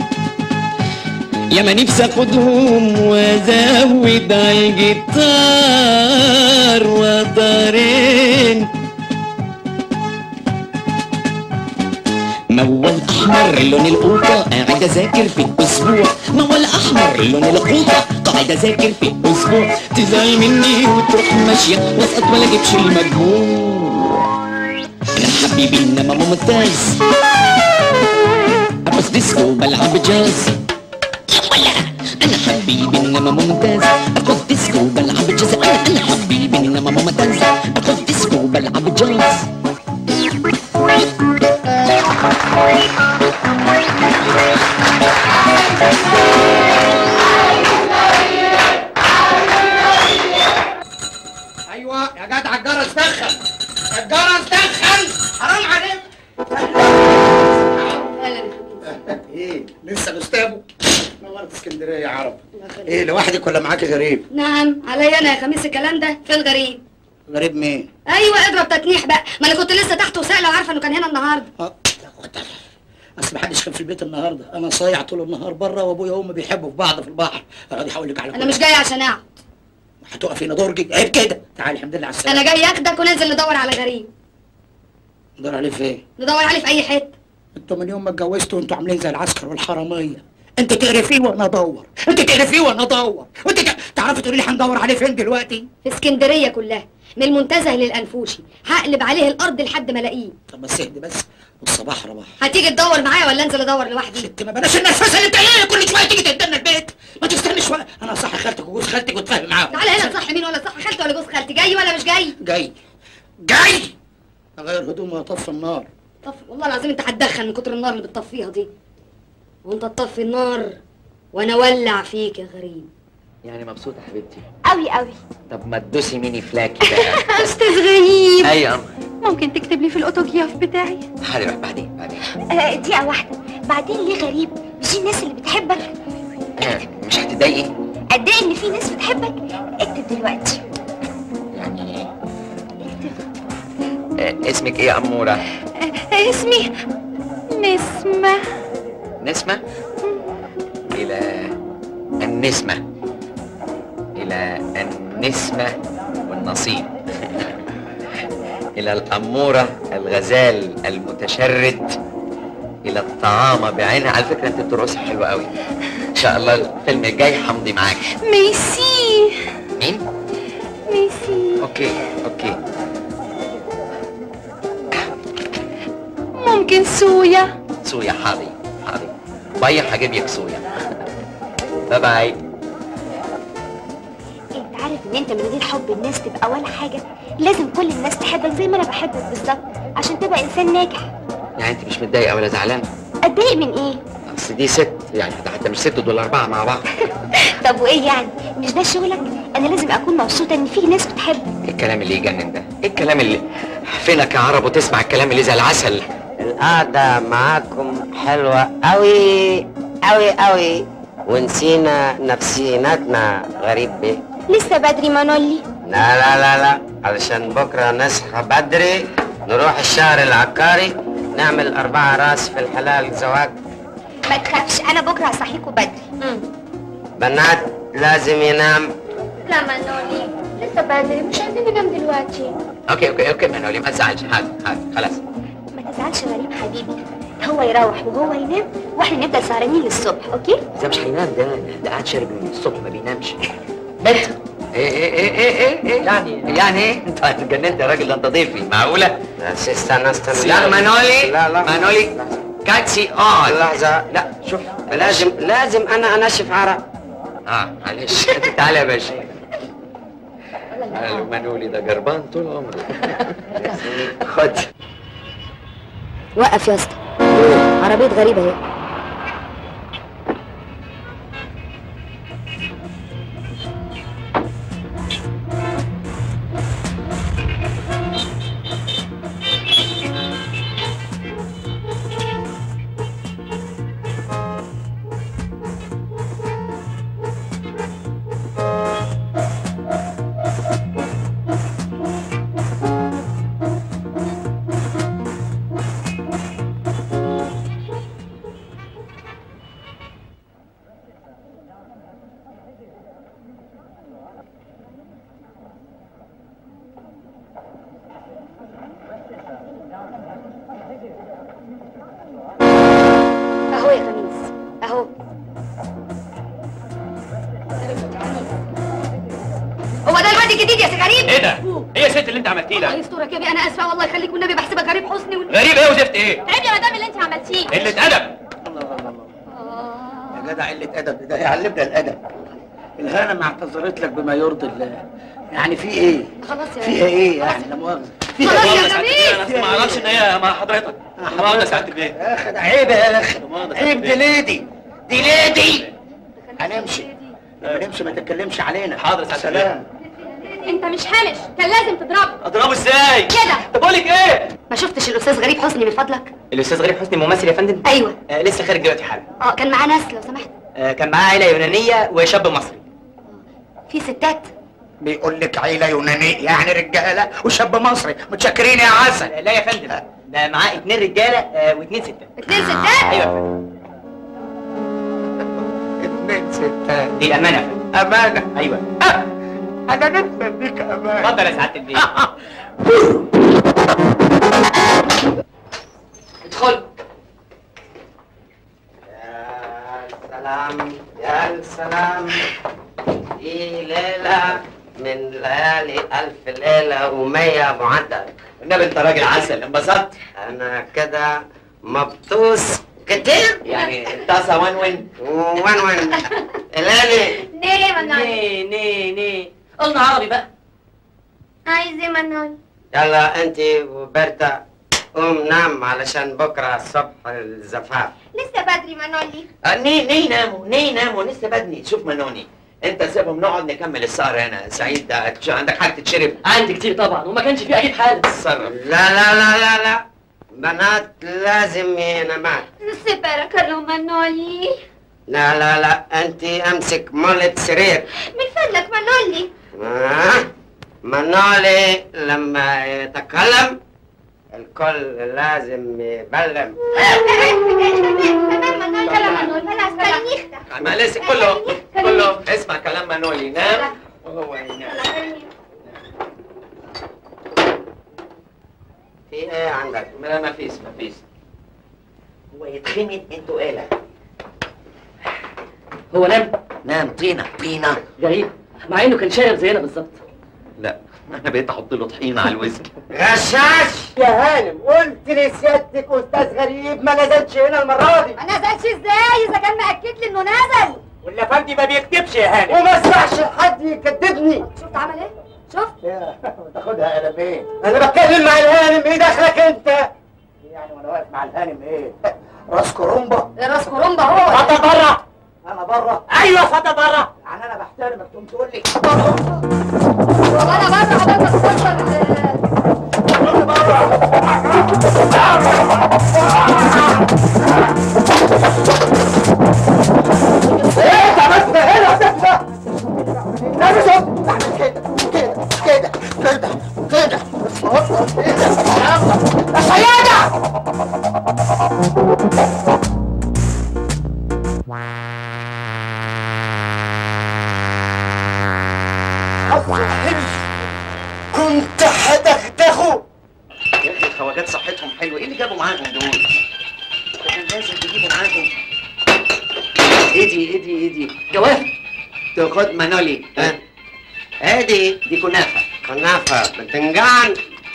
يا ما نفسي اخدهم وازود على الجيتار وطارين موال احمر لون القوطة قاعد اذاكر في اسبوع موال احمر لون القوطة قاعد اذاكر في اسبوع تزعل مني وتروح ماشية واسقط ولا اجيبش المجموع انا حبيبي انما ممتاز ارقص ديسكو بلعب جاز انا حبيبي انما ممتاز ارقص ديسكو بلعب جاز انا انا حبيبي انما ممتاز ارقص ديسكو بلعب جاز ايوه يا جدع الجرس دخل الجرس دخل حرام عليك ايه لسه الاستاذ نورت اسكندريه يا عرب ايه لوحدك ولا معاكي غريب نعم عليا انا يا خميس الكلام ده في الغريب غريب مين ايوه اضرب تتنيح بقى ما انا كنت لسه تحت وسائله وعارفه انه كان هنا النهارده اصل محدش كان في البيت النهارده انا صايع طول النهار بره وابويا وامي بيحبوا في بعض في البحر راضي هقول لك على انا كل مش جايه عشان اقعد هتقفي درجي عيب كده تعالي الحمد لله على السلامه انا جاي اخدك وننزل ندور على غريب ندور عليه فين ندور عليه في اي حته انتوا من يوم ما اتجوزتوا انتوا عاملين زي العسكر والحراميه انت تقرفيه وانا ادور انت تقرفيه وانا ادور وانت ت- تعرفي تقولي لي هندور عليه فين دلوقتي في اسكندريه كلها من المنتزه للانفوشي هقلب عليه الارض لحد ما الاقيه طب بس اهدي بس والصباح رباح هتيجي تدور معايا ولا انزل ادور لوحدي ما بلاش النرفزه اللي انت ايه كل شويه تيجي تقدمنا البيت ما تستنى شويه انا صح خالتك وجوز خالتك وتفاهم معاهم تعالى هنا تصح مين ولا صح خالتي ولا جوز خالتي جاي ولا مش جاي جاي جاي اغير هدومي واطفي النار طف والله العظيم انت هتدخن من كتر النار اللي بتطفيها دي وانت تطفي النار وانا اولع فيك يا غريب يعني مبسوطة حبيبتي قوي قوي طب ما تدوسي ميني فلاكي بقى استاذ غريب اي امر ممكن تكتب لي في الاوتوجراف بتاعي حاضر بعدين بعدين آه دقيقة واحدة بعدين ليه غريب مش دي الناس اللي بتحبك آه، مش هتضايقي قد ايه ان في ناس بتحبك اكتب دلوقتي يعني آه، اسمك ايه يا أمورة؟ آه اسمي نسمة نسمة؟ إلى النسمة إلى النسمة والنصيب إلى الأمورة الغزال المتشرد إلى الطعامة بعينها على فكرة أنت بترقصي حلوة قوي إن شاء الله الفيلم الجاي همضي معاك ميسي مين؟ ميسي أوكي أوكي ممكن سويا صويا حاضي حاضي باي هجيب لك صويا باي باي انت عارف ان انت من غير حب الناس تبقى ولا حاجة لازم كل الناس تحبك زي ما انا بحبك بالظبط عشان تبقى انسان ناجح يعني انت مش متضايقه ولا زعلانه اتضايق من ايه اصل دي ست يعني ده حتى مش ست دول اربعه مع بعض طب وايه يعني مش ده شغلك انا لازم اكون مبسوطة ان في ناس بتحبك ايه الكلام اللي يجنن ده ايه الكلام اللي فينك يا عرب وتسمع الكلام اللي زي العسل القعدة معاكم حلوة أوي أوي أوي ونسينا نفسيناتنا غريب بيه لسه بدري مانولي لا لا لا لا علشان بكرة نصحى بدري نروح الشهر العقاري نعمل أربعة راس في الحلال زواج ما تخافش انا بكره هصحيكوا بدري بنات لازم ينام لا مانولي لسه بدري مش عايزين ننام دلوقتي اوكي اوكي اوكي منولي ما تزعلش حاضر حاضر خلاص ما تزعلش غريب حبيبي هو يروح وهو ينام واحنا نفضل سهرانين للصبح اوكي ده مش هينام ده ده قاعد شارب من الصبح ما بينامش بنت ايه ايه ايه ايه ايه ايه يعني يعني ايه انت اتجننت يا راجل ده انت ضيفي معقوله استنى استنى لا مانولي لا لا مانولي كاتسي اون لحظة لا شوف لازم لازم أنا أنشف عرق اه معلش تعالى يا باشا قالوا مانولي ده جربان طول عمره خد وقف يا اسطى عربيه غريبه اهي اهو يا خميس اهو هو ده الواد الجديد يا سي غريب ايه ده؟ ايه يا ست اللي انت عملتيه الله ده؟ يسترك يا بيه انا اسفه والله يخليك والنبي بحسبك غريب حسني وال... غريب ايه وزفت ايه؟ عيب يا مدام اللي انت عملتيه قلة أدب يا جدع قلة أدب ده يعلمنا الأدب الهانم اعتذرت لك بما يرضي الله يعني في إيه؟ خلاص يا فيها إيه يعني لا مؤاخذة خلاص يا انا خميس ما اعرفش ان هي مع حضرتك ما ده سعاده البيت يا أخي ده عيب يا أخي عيب دي ليدي دي ليدي هنمشي لما نمشي ما تتكلمش علينا حاضر يا سعاده سلام انت مش هامش كان لازم تضربه اضربه ازاي؟ كده طب بقول لك ايه؟ ما شفتش الاستاذ غريب حسني من فضلك الاستاذ غريب حسني ممثل يا فندم ايوه آه لسه خارج دلوقتي حالا اه كان معاه ناس لو سمحت آه كان معاه عيله يونانيه وشاب مصري في ستات بيقول لك عيلة يونانية يعني رجالة وشاب مصري متشكرين يا عسل لا يا فندم ده معاه اتنين رجاله آه واثنين ستات اتنين ستات ايوه يا فندم اتنين ستات دي امانه يا فندم أمانة ايوه أنا نفسي أديك أمانة اتفضل يا سعاده البيت ادخل سلام يا سلام دي ليلة من ليالي ألف ليلة ومية معدل النبي انت راجل عسل انبسطت أنا كده مبطوس كتير يعني الطاسه وين وين وين وين ليلي ليه منال ني ني ني قلنا عربي بقى عايز ايه منال يلا انت وبرتا قوم نام علشان بكره الصبح الزفاف لسه بدري منالي آه، ني ني ناموا ني ناموا لسه بدني شوف منوني انت سيبهم نقعد نكمل السهره هنا سعيد ده تش- عندك حاجه تتشرب عندي كتير طبعا وما كانش فيه اجيب حاجه اتصرف لا لا لا لا لا بنات لازم ينامات سيبارك الله منالي لا لا لا انت امسك مولة سرير من فضلك منالي آه. منالي لما يتكلم الكل لازم يبلم تمام منال يلا منال خلاص خليني يختم ما لسه كله كله اسمع كلام منولي نام وهو ينام في ايه عندك؟ لا ما فيش ما فيش هو يتخمد انتوا قلق هو نام نام طينه طينه غريب مع انه كان شايب زينا بالظبط لا انا بقيت احط له طحينه على الويسكي غشاش يا هانم قلت لسيادتك استاذ غريب ما نزلش هنا المره دي ما نزلش ازاي اذا كان مأكد لي انه نزل ولا فندي ما بيكتبش يا هانم وما اسمعش حد يكذبني شفت عمل ايه؟ شفت؟ تاخدها يا لبيه انا بتكلم مع الهانم ايه دخلك انت يعني وانا واقف مع الهانم ايه راس كرومبا ايه راس كرومبا هو فضل بره انا بره ايوه فضل بره يعني انا بحترمك تقوم تقول لي وانا بره عقبال ما توصل ايه ده بس هنا ده لا مش اعمل كده كده كده كده كده بس هوصل كده يا سيادة كنت هدغدغه يا اخي الخواجات صحتهم حلوه ايه اللي جابوا معاهم دول؟ كان لازم تجيبوا معاهم ايه دي ايه دي ايه دي؟ جوافه تاخد منولي ها ادي دي كنافه كنافة بتنجان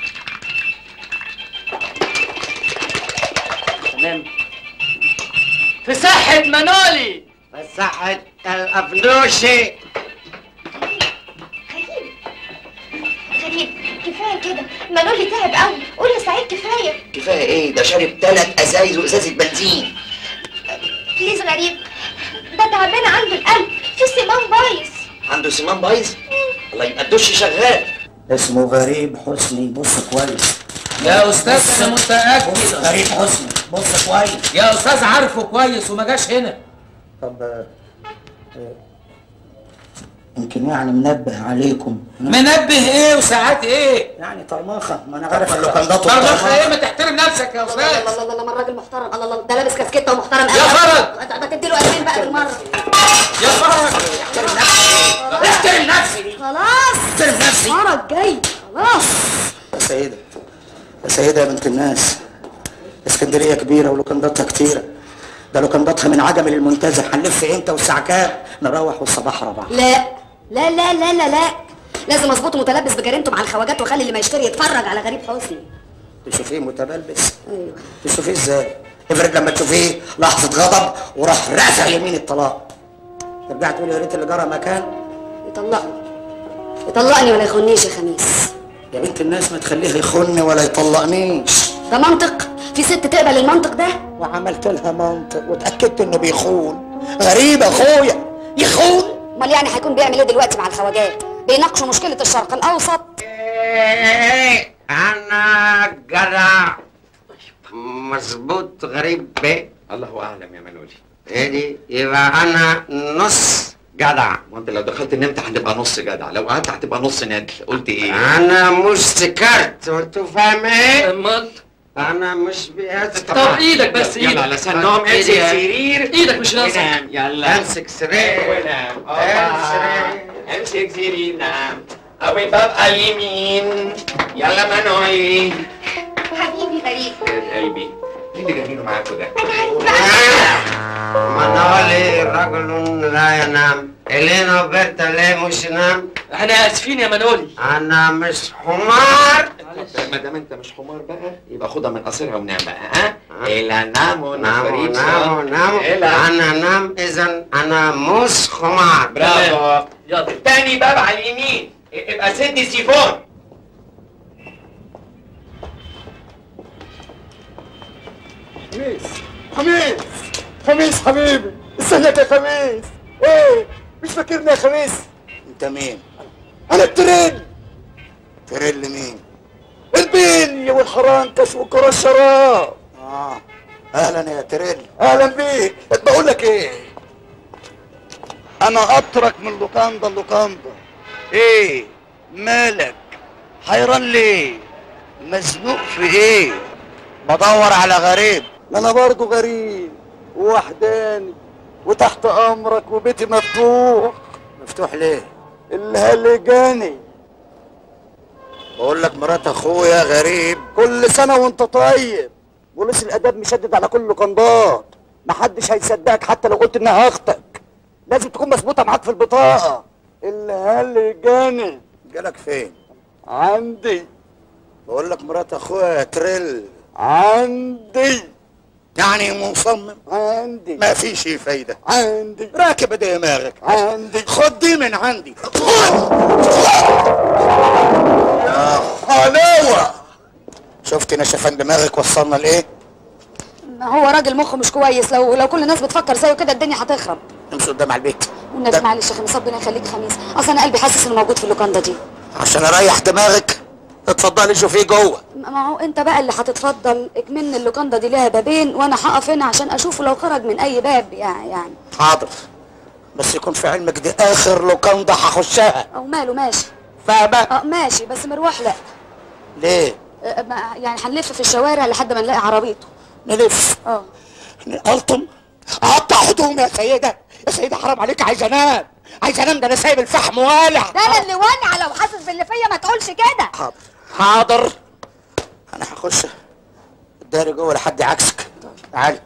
تمام في صحة منولي مساحة الأفنوشي غريب كفايه كده منولي تعب قوي قول لسعيد كفايه كفايه ايه ده شارب ثلاث ازايز وازازه بنزين بليز غريب ده تعبان عنده القلب في سمان بايظ عنده سمان بايظ الله يبقى الدش شغال اسمه غريب حسني بص كويس يا استاذ انا متاكد بص غريب حسني بص كويس يا استاذ عارفه كويس وما جاش هنا طب آه، آه، يمكن يعني منبه عليكم منبه ايه وساعات ايه يعني طرماخه ما انا عارف اللوكندات طرمخه ايه ما تحترم نفسك يا الله استاذ الله الله الله راجل محترم الله الله ده لابس كاسكته ومحترم يا فرج ما تديله قلبين بقى بالمره يا فرج احترم نفسك خلاص احترم نفسي المره الجاي خلاص يا سيدة يا سيدة يا بنت الناس اسكندرية كبيرة ولوكنداتها كتيرة ده لوكنداتها من عجم للمنتزه هنلف امتى والساعة كام نروح والصباح ربع لا لا لا لا لا لا لازم اظبطه متلبس بجريمته مع الخواجات واخلي اللي ما يشتري يتفرج على غريب حسني تشوفيه متبلبس ايوه تشوفيه ازاي افرض لما تشوفيه لحظة غضب وراح رافع يمين الطلاق ترجع تقول يا ريت اللي جرى مكان يطلقني يطلقني ولا يخونيش يا خميس يا بنت الناس ما تخليه يخوني ولا يطلقنيش ده منطق في ست تقبل المنطق ده وعملت لها منطق واتاكدت انه بيخون غريب اخويا يخون امال يعني هيكون بيعمل ايه دلوقتي مع الخواجات بيناقشوا مشكله الشرق الاوسط إيه، أنا جدع مظبوط غريب بيه الله اعلم يا منولي ايه دي يبقى أنا نص جدع ما انت لو دخلت نمت هتبقى نص جدع لو قعدت هتبقى نص ندل قلت ايه أنا مش سكرت وأنتوا فاهم إيه؟ امال أنا مش بيأس طب ايدك بس ايدك يلا على سنهم امسك سرير ايدك مش راسك ونام يلا امسك سرير ونام سرير. امسك سرير نام ابي باب اليمين يلا منولي حبيبي غريب يا قلبي مين اللي جايبينه معاكوا ده؟ انا عايز بقى منولي رجل لا ينام إلينا وبرتا ليه مش ينام احنا اسفين يا منولي أنا مش حمار ما دام انت مش حمار بقى يبقى خدها من قصرها ونام بقى ها الى ناموا ناموا ناموا ناموا أنا نام إذا أنا مش حمار برافو يلا تاني باب على اليمين ابقى سد سيفون خميس خميس خميس حبيبي ازيك يا خميس ايه مش فاكرني يا خميس انت مين؟ انا الترين ترل مين؟ البني والحرنكش وكرة الشراب اه اهلا يا ترل اهلا بيك بقول لك ايه انا اترك من لوكاندا لوكاندا ايه مالك حيران ليه مزنوق في ايه بدور على غريب ما انا برضه غريب ووحداني وتحت امرك وبيتي مفتوح مفتوح ليه اللي هلجاني بقول لك مرات اخويا غريب كل سنه وانت طيب بوليس الاداب مشدد على كل قنضات محدش هيصدقك حتى لو قلت انها اختك لازم تكون مظبوطه معاك في البطاقه اللي هلجاني جالك فين عندي بقول لك مرات اخويا يا ترل عندي يعني مصمم عندي ما فيش فايده عندي راكب دماغك عندي خد دي من عندي يا حلاوه شفت نشفان دماغك وصلنا لايه ما هو راجل مخه مش كويس لو لو كل الناس بتفكر زيه كده الدنيا هتخرب امشي قدام على البيت والنبي معلش يا خميس ربنا يخليك خميس اصل انا قلبي حاسس انه موجود في اللوكاندا دي عشان اريح دماغك اتفضلي شوفيه جوه ما هو انت بقى اللي هتتفضل اكمن اللوكاندا دي ليها بابين وانا هقف هنا عشان اشوفه لو خرج من اي باب يعني يعني حاضر بس يكون في علمك دي اخر لوكاندا هخشها او ماله ماشي فاهمه اه ماشي بس مروح لا ليه اه ما- يعني هنلف في الشوارع لحد ما نلاقي عربيته نلف اه الطم اقطع هدومي يا سيده يا سيده حرام عليك عايز انام عايز انام ده انا سايب الفحم والع ده انا اللي ولع لو حاسس باللي فيا ما تقولش كده حاضر حاضر انا هخش الداري جوه لحد عكسك تعالي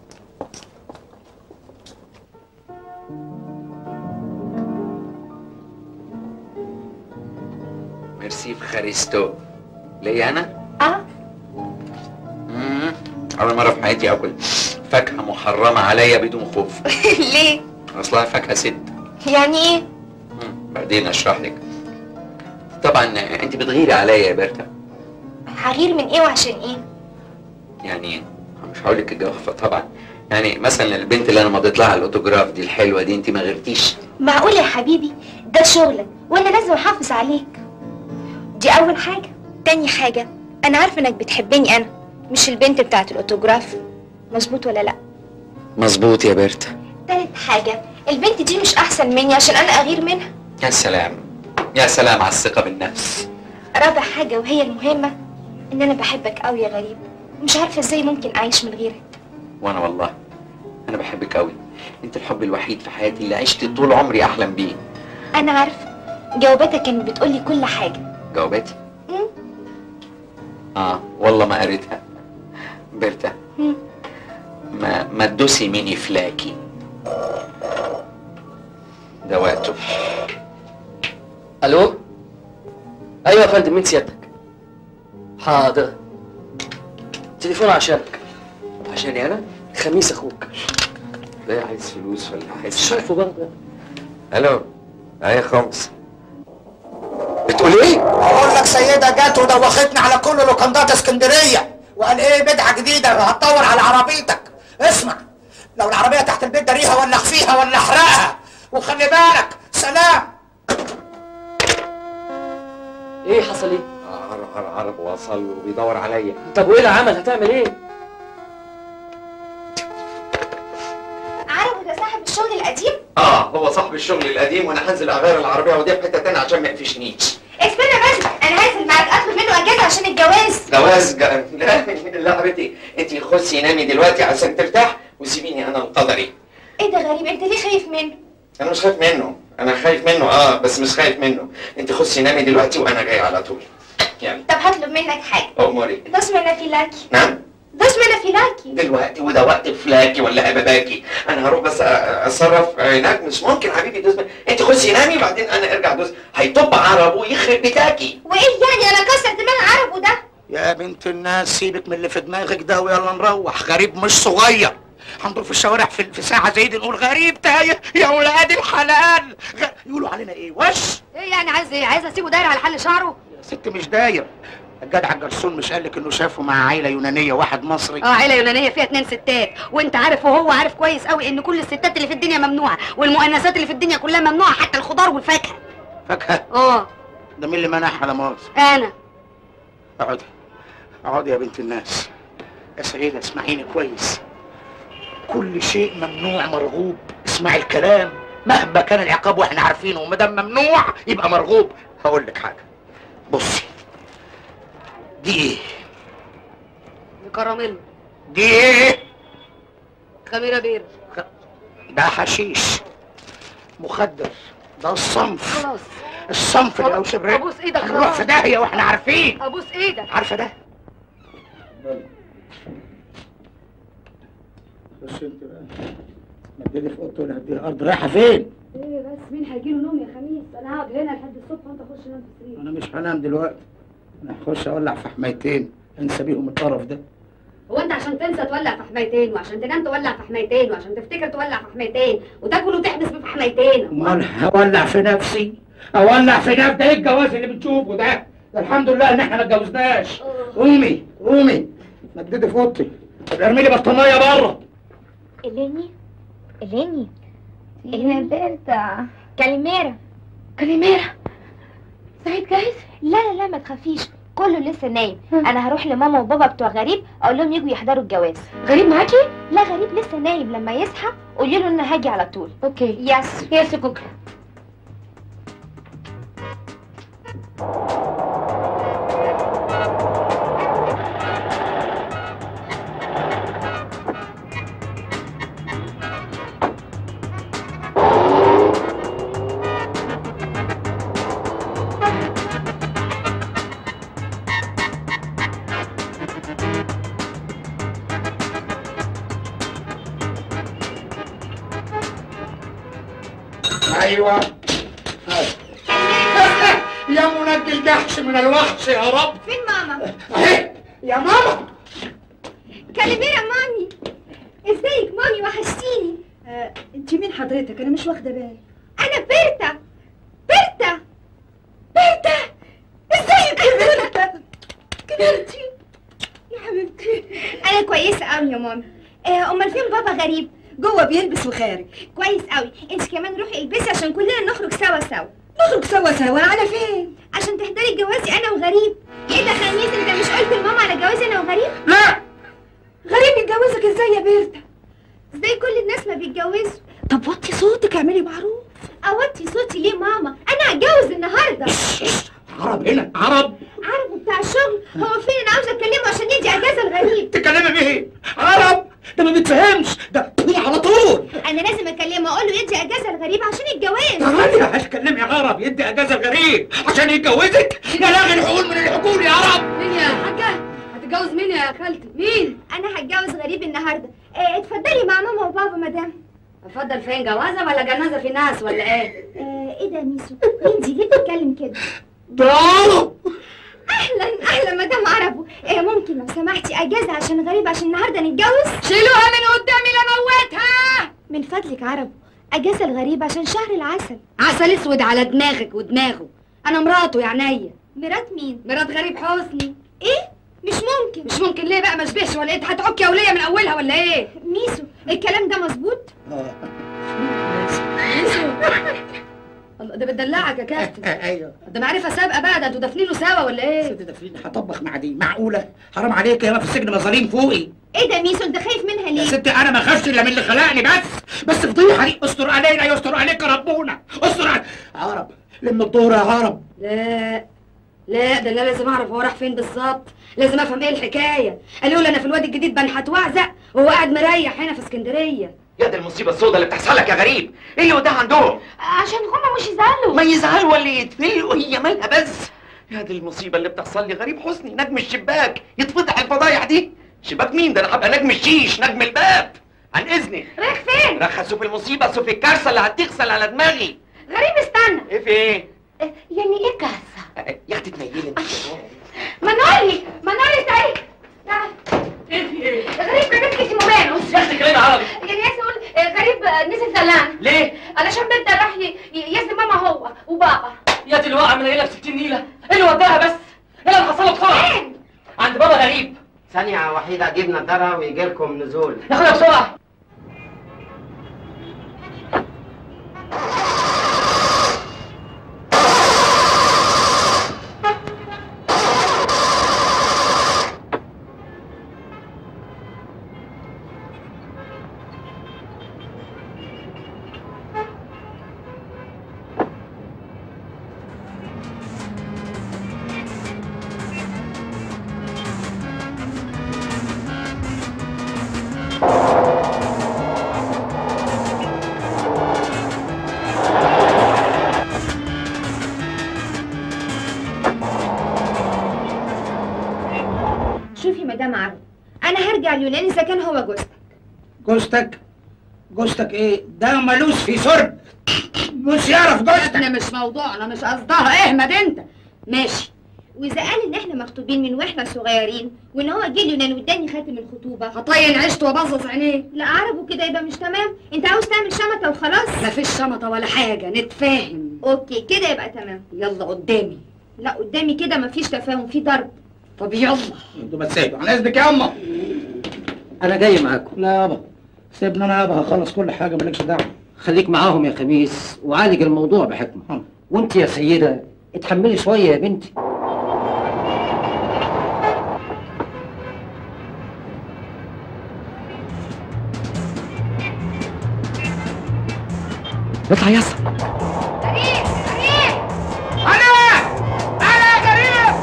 ميرسي بخاريستو ليا انا؟ اه مم. اول مره في حياتي اكل فاكهه محرمه عليا بدون خوف ليه؟ اصلها فاكهه ست يعني ايه؟ بعدين اشرح لك طبعا انت بتغيري عليا يا برتا هغير من ايه وعشان ايه؟ يعني مش هقول لك الجوافه طبعا يعني مثلا البنت اللي انا مضيت لها الاوتوجراف دي الحلوه دي انت ما غيرتيش معقول يا حبيبي ده شغلك وانا لازم احافظ عليك دي اول حاجة تاني حاجة انا عارفة انك بتحبني انا مش البنت بتاعت الاوتوجراف مظبوط ولا لا مظبوط يا برتا تالت حاجة البنت دي مش احسن مني عشان انا اغير منها يا سلام يا سلام على الثقه بالنفس رابع حاجة وهي المهمة ان انا بحبك قوي يا غريب مش عارفة ازاي ممكن اعيش من غيرك وانا والله انا بحبك قوي انت الحب الوحيد في حياتي اللي عشت طول عمري احلم بيه انا عارفة جواباتك كانت بتقولي كل حاجة جواباتي مم. اه والله ما قريتها برتا مم. ما ما تدوسي ميني فلاكي ده وقته الو ايوه يا فندم مين سيادتك حاضر تليفون عشانك عشاني انا خميس اخوك ده عايز فلوس ولا عايز شوفوا برضه الو اي خمس بتقول ايه؟ بقول لك سيده جت ودوختني على كل لوكندات اسكندريه وقال ايه بدعه جديده هتطور على عربيتك اسمع لو العربيه تحت البيت داريها ولا اخفيها ولا احرقها وخلي بالك سلام ايه حصل ايه؟ عرب عرب عرب وصل وبيدور عليا طب وايه العمل هتعمل ايه؟ عربي ده صاحب الشغل القديم اه هو صاحب الشغل القديم وانا هنزل اغير العربيه وديها في حته تانية عشان ما يقفشنيش استنى بس انا هنزل معاك اطلب منه اجازه عشان الجواز جواز جا... لا لا يا حبيبتي انت خشي نامي دلوقتي عشان ترتاح وسيبيني انا لقدري ايه ده غريب انت ليه خايف منه انا مش خايف منه انا خايف منه اه بس مش خايف منه انت خشي نامي دلوقتي وانا جاي على طول يعني طب هطلب منك حاجه اموري تصمع انك لاكي نعم ده اشمعنى فيلاكي دلوقتي وده وقت فلاكي ولا هباباكي انا هروح بس أ- اتصرف هناك مش ممكن حبيبي دوس انت خشي نامي بعدين انا ارجع دوس هيطب عرب ويخرب بتاكي وايه يعني انا كسر دماغ عربه ده يا بنت الناس سيبك من اللي في دماغك ده ويلا نروح غريب مش صغير هنضرب في الشوارع في, في ساعة زي دي نقول غريب تايه يا ولاد الحلال غ... يقولوا علينا ايه وش ايه يعني عايز ايه عايز اسيبه داير على حل شعره يا ست مش داير الجدع الجرسون مش قالك انه شافه مع عيلة يونانية واحد مصري اه عيله يونانيه فيها اتنين ستات وانت عارف وهو عارف كويس قوي ان كل الستات اللي في الدنيا ممنوعه والمؤنثات اللي في الدنيا كلها ممنوعه حتى الخضار والفاكهه فاكهة اه ده مين اللي منعها لا مؤاخذة انا اقعدي اقعدي يا بنت الناس يا سيدة اسمعيني كويس كل شيء ممنوع مرغوب اسمعي الكلام مهما كان العقاب واحنا عارفينه وما دام ممنوع يبقى مرغوب هقول لك حاجه بصي دي ايه كراميل دي ايه خميره بير ده حشيش مخدر ده الصنف خلاص الصنف اللي لو شريت ابوس ايدك هنروح خلاص في داهيه واحنا عارفين ابوس ايدك عارفه ده بس انت بقى مديني في اوضتي ولا هدي الارض رايحه فين؟ ايه بس مين هيجيله نوم يا خميس انا هقعد هنا لحد الصبح وانت خش نام في السرير انا مش هنام دلوقتي انا هخش اولع في حمايتين انسى بيهم القرف ده هو انت عشان تنسى تولع في حمايتين وعشان تنام تولع في حمايتين وعشان تفتكر تولع في حمايتين وتاكل وتحبس في حمايتين امال هولع في نفسي اولع في نفسي ده ايه الجواز اللي بتشوفه ده ده الحمد لله ان احنا ما اتجوزناش قومي قومي مددي في اوضتي طب ارمي لي بطانيه بره إليني إليني إليني بنتا كاليميرا كاليميرا سعيد جاهز؟ لا لا لا ما تخافيش كله لسه نايم انا هروح لماما وبابا بتوع غريب اقول لهم يجوا يحضروا الجواز غريب معاكي لا غريب لسه نايم لما يصحى قولي له ان هاجي على طول اوكي يس يس كوكا ايوه يا منجي الجحش من الوحش يا رب فين ماما اهي يا ماما كاليميرا مامي ازيك مامي وحشتيني انت مين حضرتك انا مش واخده بالي انا بيرتا بيرتا بيرتا ازيك يا بيرتا كبرتي يا حبيبتي انا كويسه قوي يا مامي آه، امال فين بابا غريب جوه بيلبس وخارج كويس قوي انت كمان روحي البسي عشان كلنا نخرج سوا سوا نخرج سوا سوا على فين عشان تحضري جوازي انا وغريب ايه ده خميس انت مش قلت لماما على جوازي انا وغريب لا غريب يتجوزك ازاي يا بيرتا ازاي كل الناس ما بيتجوزوا طب وطي صوتك اعملي معروف اوطي صوتي ليه ماما انا هتجوز النهارده عرب هنا عرب عارف بتاع الشغل هو فين انا عاوزه اكلمه عشان يدي اجازه الغريب تتكلمي بيه عرب ده ما بيتفهمش ده طويل على طول انا لازم اكلمه اقول له يدي اجازه الغريب عشان الجواز تعالي هتكلمي يا عرب يدي اجازه غريب عشان يتجوزك يا لاغي الحقول من الحقول يا عرب مين يا حاجه هتتجوز مين يا خالتي مين انا هتجوز غريب النهارده اه اتفضلي مع ماما وبابا مدام اتفضل فين جوازه ولا جنازه في ناس ولا ايه اه ايه ده يا ميسو مين دي ليه بتتكلم كده ده عرب اهلا اهلا مدام عربو اه ممكن لو سمحتي اجازه عشان غريب عشان النهارده نتجوز شيلوها من قدامي لموتها من فضلك عربو اجازه الغريب عشان شهر العسل عسل اسود على دماغك ودماغه انا مراته يا عينيا مرات مين مرات غريب حسني ايه مش ممكن مش ممكن ليه بقى ما شبهش ولا ايه هتعك يا وليه من اولها ولا ايه ميسو الكلام ده مظبوط الله ده بتدلعك يا كابتن ايوه ده معرفه سابقه بقى ده انتوا دافنينه سوا ولا ايه ست دافنين هطبخ مع دي معقوله حرام عليك يا ما في السجن مظاليم فوقي ايه ده ميسو انت خايف منها يا ليه ستي انا ما خافش الا من اللي خلقني بس بس فضيحه دي استر علينا يستر عليك ربنا استر عليك عرب لم الدور يا عرب لا لا ده انا لازم اعرف هو راح فين بالظبط لازم افهم ايه الحكايه قالوا لي انا في الوادي الجديد بنحت واعزق وهو قاعد مريح هنا في اسكندريه يا دي المصيبه السوداء اللي بتحصل لك يا غريب ايه اللي وده عندهم عشان هما مش يزعلوا ما يزعلوا ولا يتفلقوا هي مالها بس يا دي المصيبه اللي بتحصل لي غريب حسني نجم الشباك يتفضح الفضايح دي شباك مين ده انا هبقى نجم الشيش نجم الباب عن اذنك رايح فين؟ رخصوا في المصيبه سوف الكارثه اللي هتغسل على دماغي غريب استنى ايه في ايه؟ يعني ايه كارثه؟ يا اختي تنيلي انت منولي منولي تعالي تعالي ايه في ايه؟ غريب ما جبتش موبايله يا اختي كلمة عربي يعني عايز اقول آه، غريب آه، نزل زلان ليه؟ علشان بنت راح ي- ي- يزن ماما هو وبابا يا دي الواقع من هنا ب 60 نيله ايه اللي وداها بس يلا نحصله بسرعه عند بابا غريب ثانية وحيدة أجيب نضارة ويجي لكم نزول ياخدها بسرعه شوفي مدام عرب انا هرجع اليونان اذا كان هو جوزك جوزتك جوزتك ايه ده ملوش في سرب مش يعرف جوزتك احنا مش موضوعنا مش قصدها اهمد انت ماشي واذا قال ان احنا مخطوبين من واحنا صغيرين وان هو جه اليونان واداني خاتم الخطوبه هطين عيشته وابظظ عينيه لا عرب وكده يبقى مش تمام انت عاوز تعمل شمته وخلاص مفيش شمطه ولا حاجه نتفاهم اوكي كده يبقى تمام يلا قدامي لا قدامي كده مفيش تفاهم في ضرب طب يلا انتوا ما تسيبوا عن اذنك يا اما انا جاي معاكم لا يابا سيبنا انا يابا هخلص كل حاجه مالكش دعوه خليك معاهم يا خميس وعالج الموضوع بحكمه وانت يا سيده اتحملي شويه يا بنتي اطلع يا اسطى انا انا يا غريب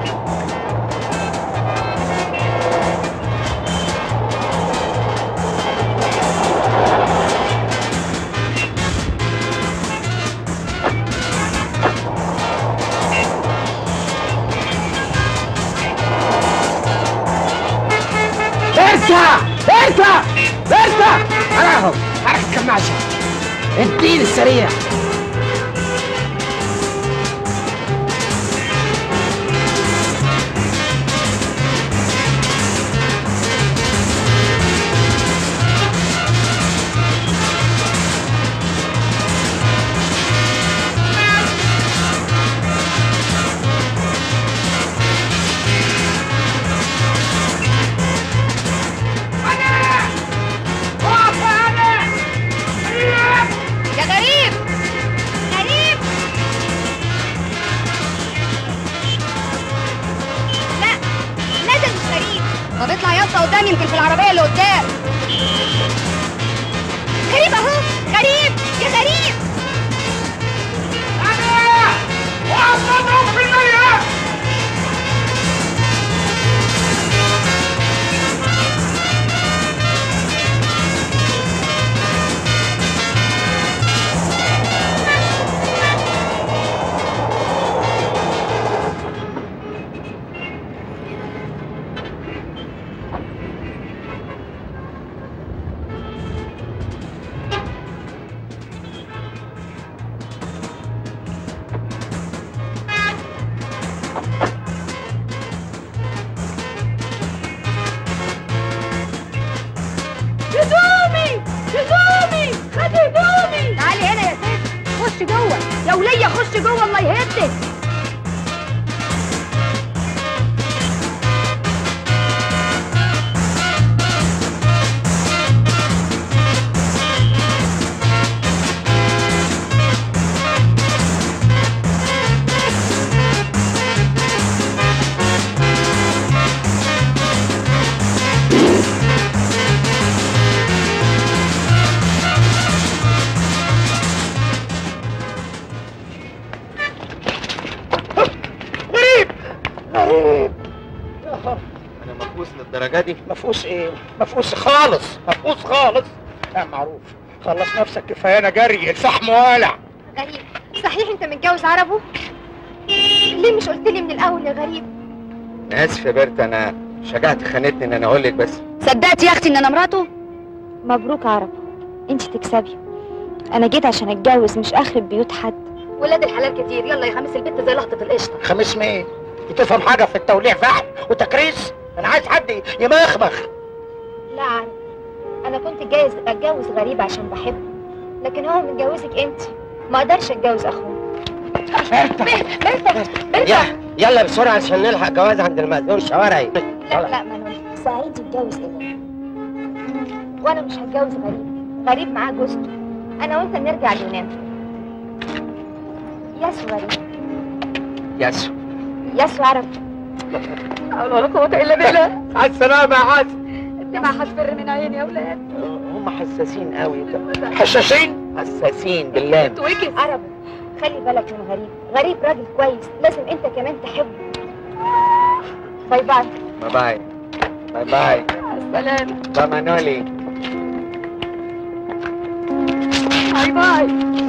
ارجع ارجع ارجع انا اهو حركة كماشة اديني السريع يا غريب غريب لا لا ده مش غريب طب اطلع يا اسطى قدام يمكن في العربيه اللي قدام غريب اهو غريب يا غريب هدومي هدومي خد هدومي تعالي هنا يا ست خش جوه يا وليه خش جوه الله يهدك غريب غريب انا مفقوس للدرجه دي مفقوس ايه مفقوس خالص مفقوس خالص يا معروف خلص نفسك كفايه انا جري الفحم والع غريب صحيح انت متجوز عربه ليه مش قلت لي من الاول يا غريب اسف يا بيرت انا شجعت خانتني ان انا اقول لك بس صدقت يا اختي ان انا مراته مبروك عرب انت تكسبي انا جيت عشان اتجوز مش اخرب بيوت حد ولاد الحلال كتير يلا يا خميس البت زي لقطه القشطه خميس مين؟ تفهم حاجه في التوليع فحم وتكريس انا عايز حد يمخمخ لا عرب انا كنت جايز اتجوز غريب عشان بحبه لكن هو متجوزك انت ما اقدرش اتجوز اخوه يا يلا بسرعه عشان نلحق جواز عند المأذون شوارعي لا لا منول سعيد يتجوز ايه وانا مش هتجوز غريب غريب معاه جوزته انا وانت نرجع اليونان ياسو غريب ياسو ياسو عرب حول ولا قوه الا بالله على السلامه يا عاصم الدمعه هتفر من عيني يا اولاد هم حساسين قوي حساسين حساسين بالله ويكي عرب خلي بالك من غريب غريب راجل كويس لازم انت كمان تحبه باي باي باي باي باي باي سلام باي مانولي باي باي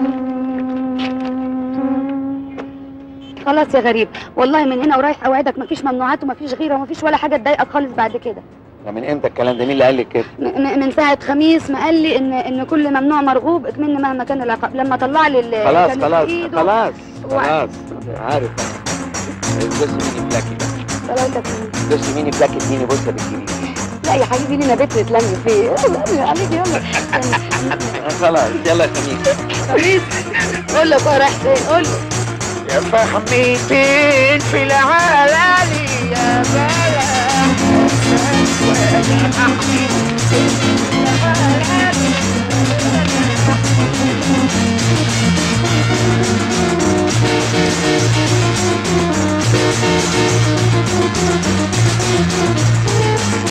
خلاص يا غريب والله من هنا ورايح اوعدك مفيش ممنوعات ومفيش غيره ومفيش ولا حاجه تضايقك خالص بعد كده ده من امتى الكلام ده مين اللي قال لك كده م- م- من ساعه خميس ما قال لي ان ان كل ممنوع مرغوب اكمن مهما كان العقاب لما طلع لي ال- خلاص كان في خلاص إيده خلاص وقت. خلاص عارف بص ميني بلاكي بقى صلاتك مين؟ بص ميني بلاكي اديني بصه بالجنيه لا يا حبيبي لينا بيت نتلم فيه يلا عليك يلا خلاص يلا يا خميس خميس قول له بقى رايح فين قول له يا فهميتين في العلالي يا بلا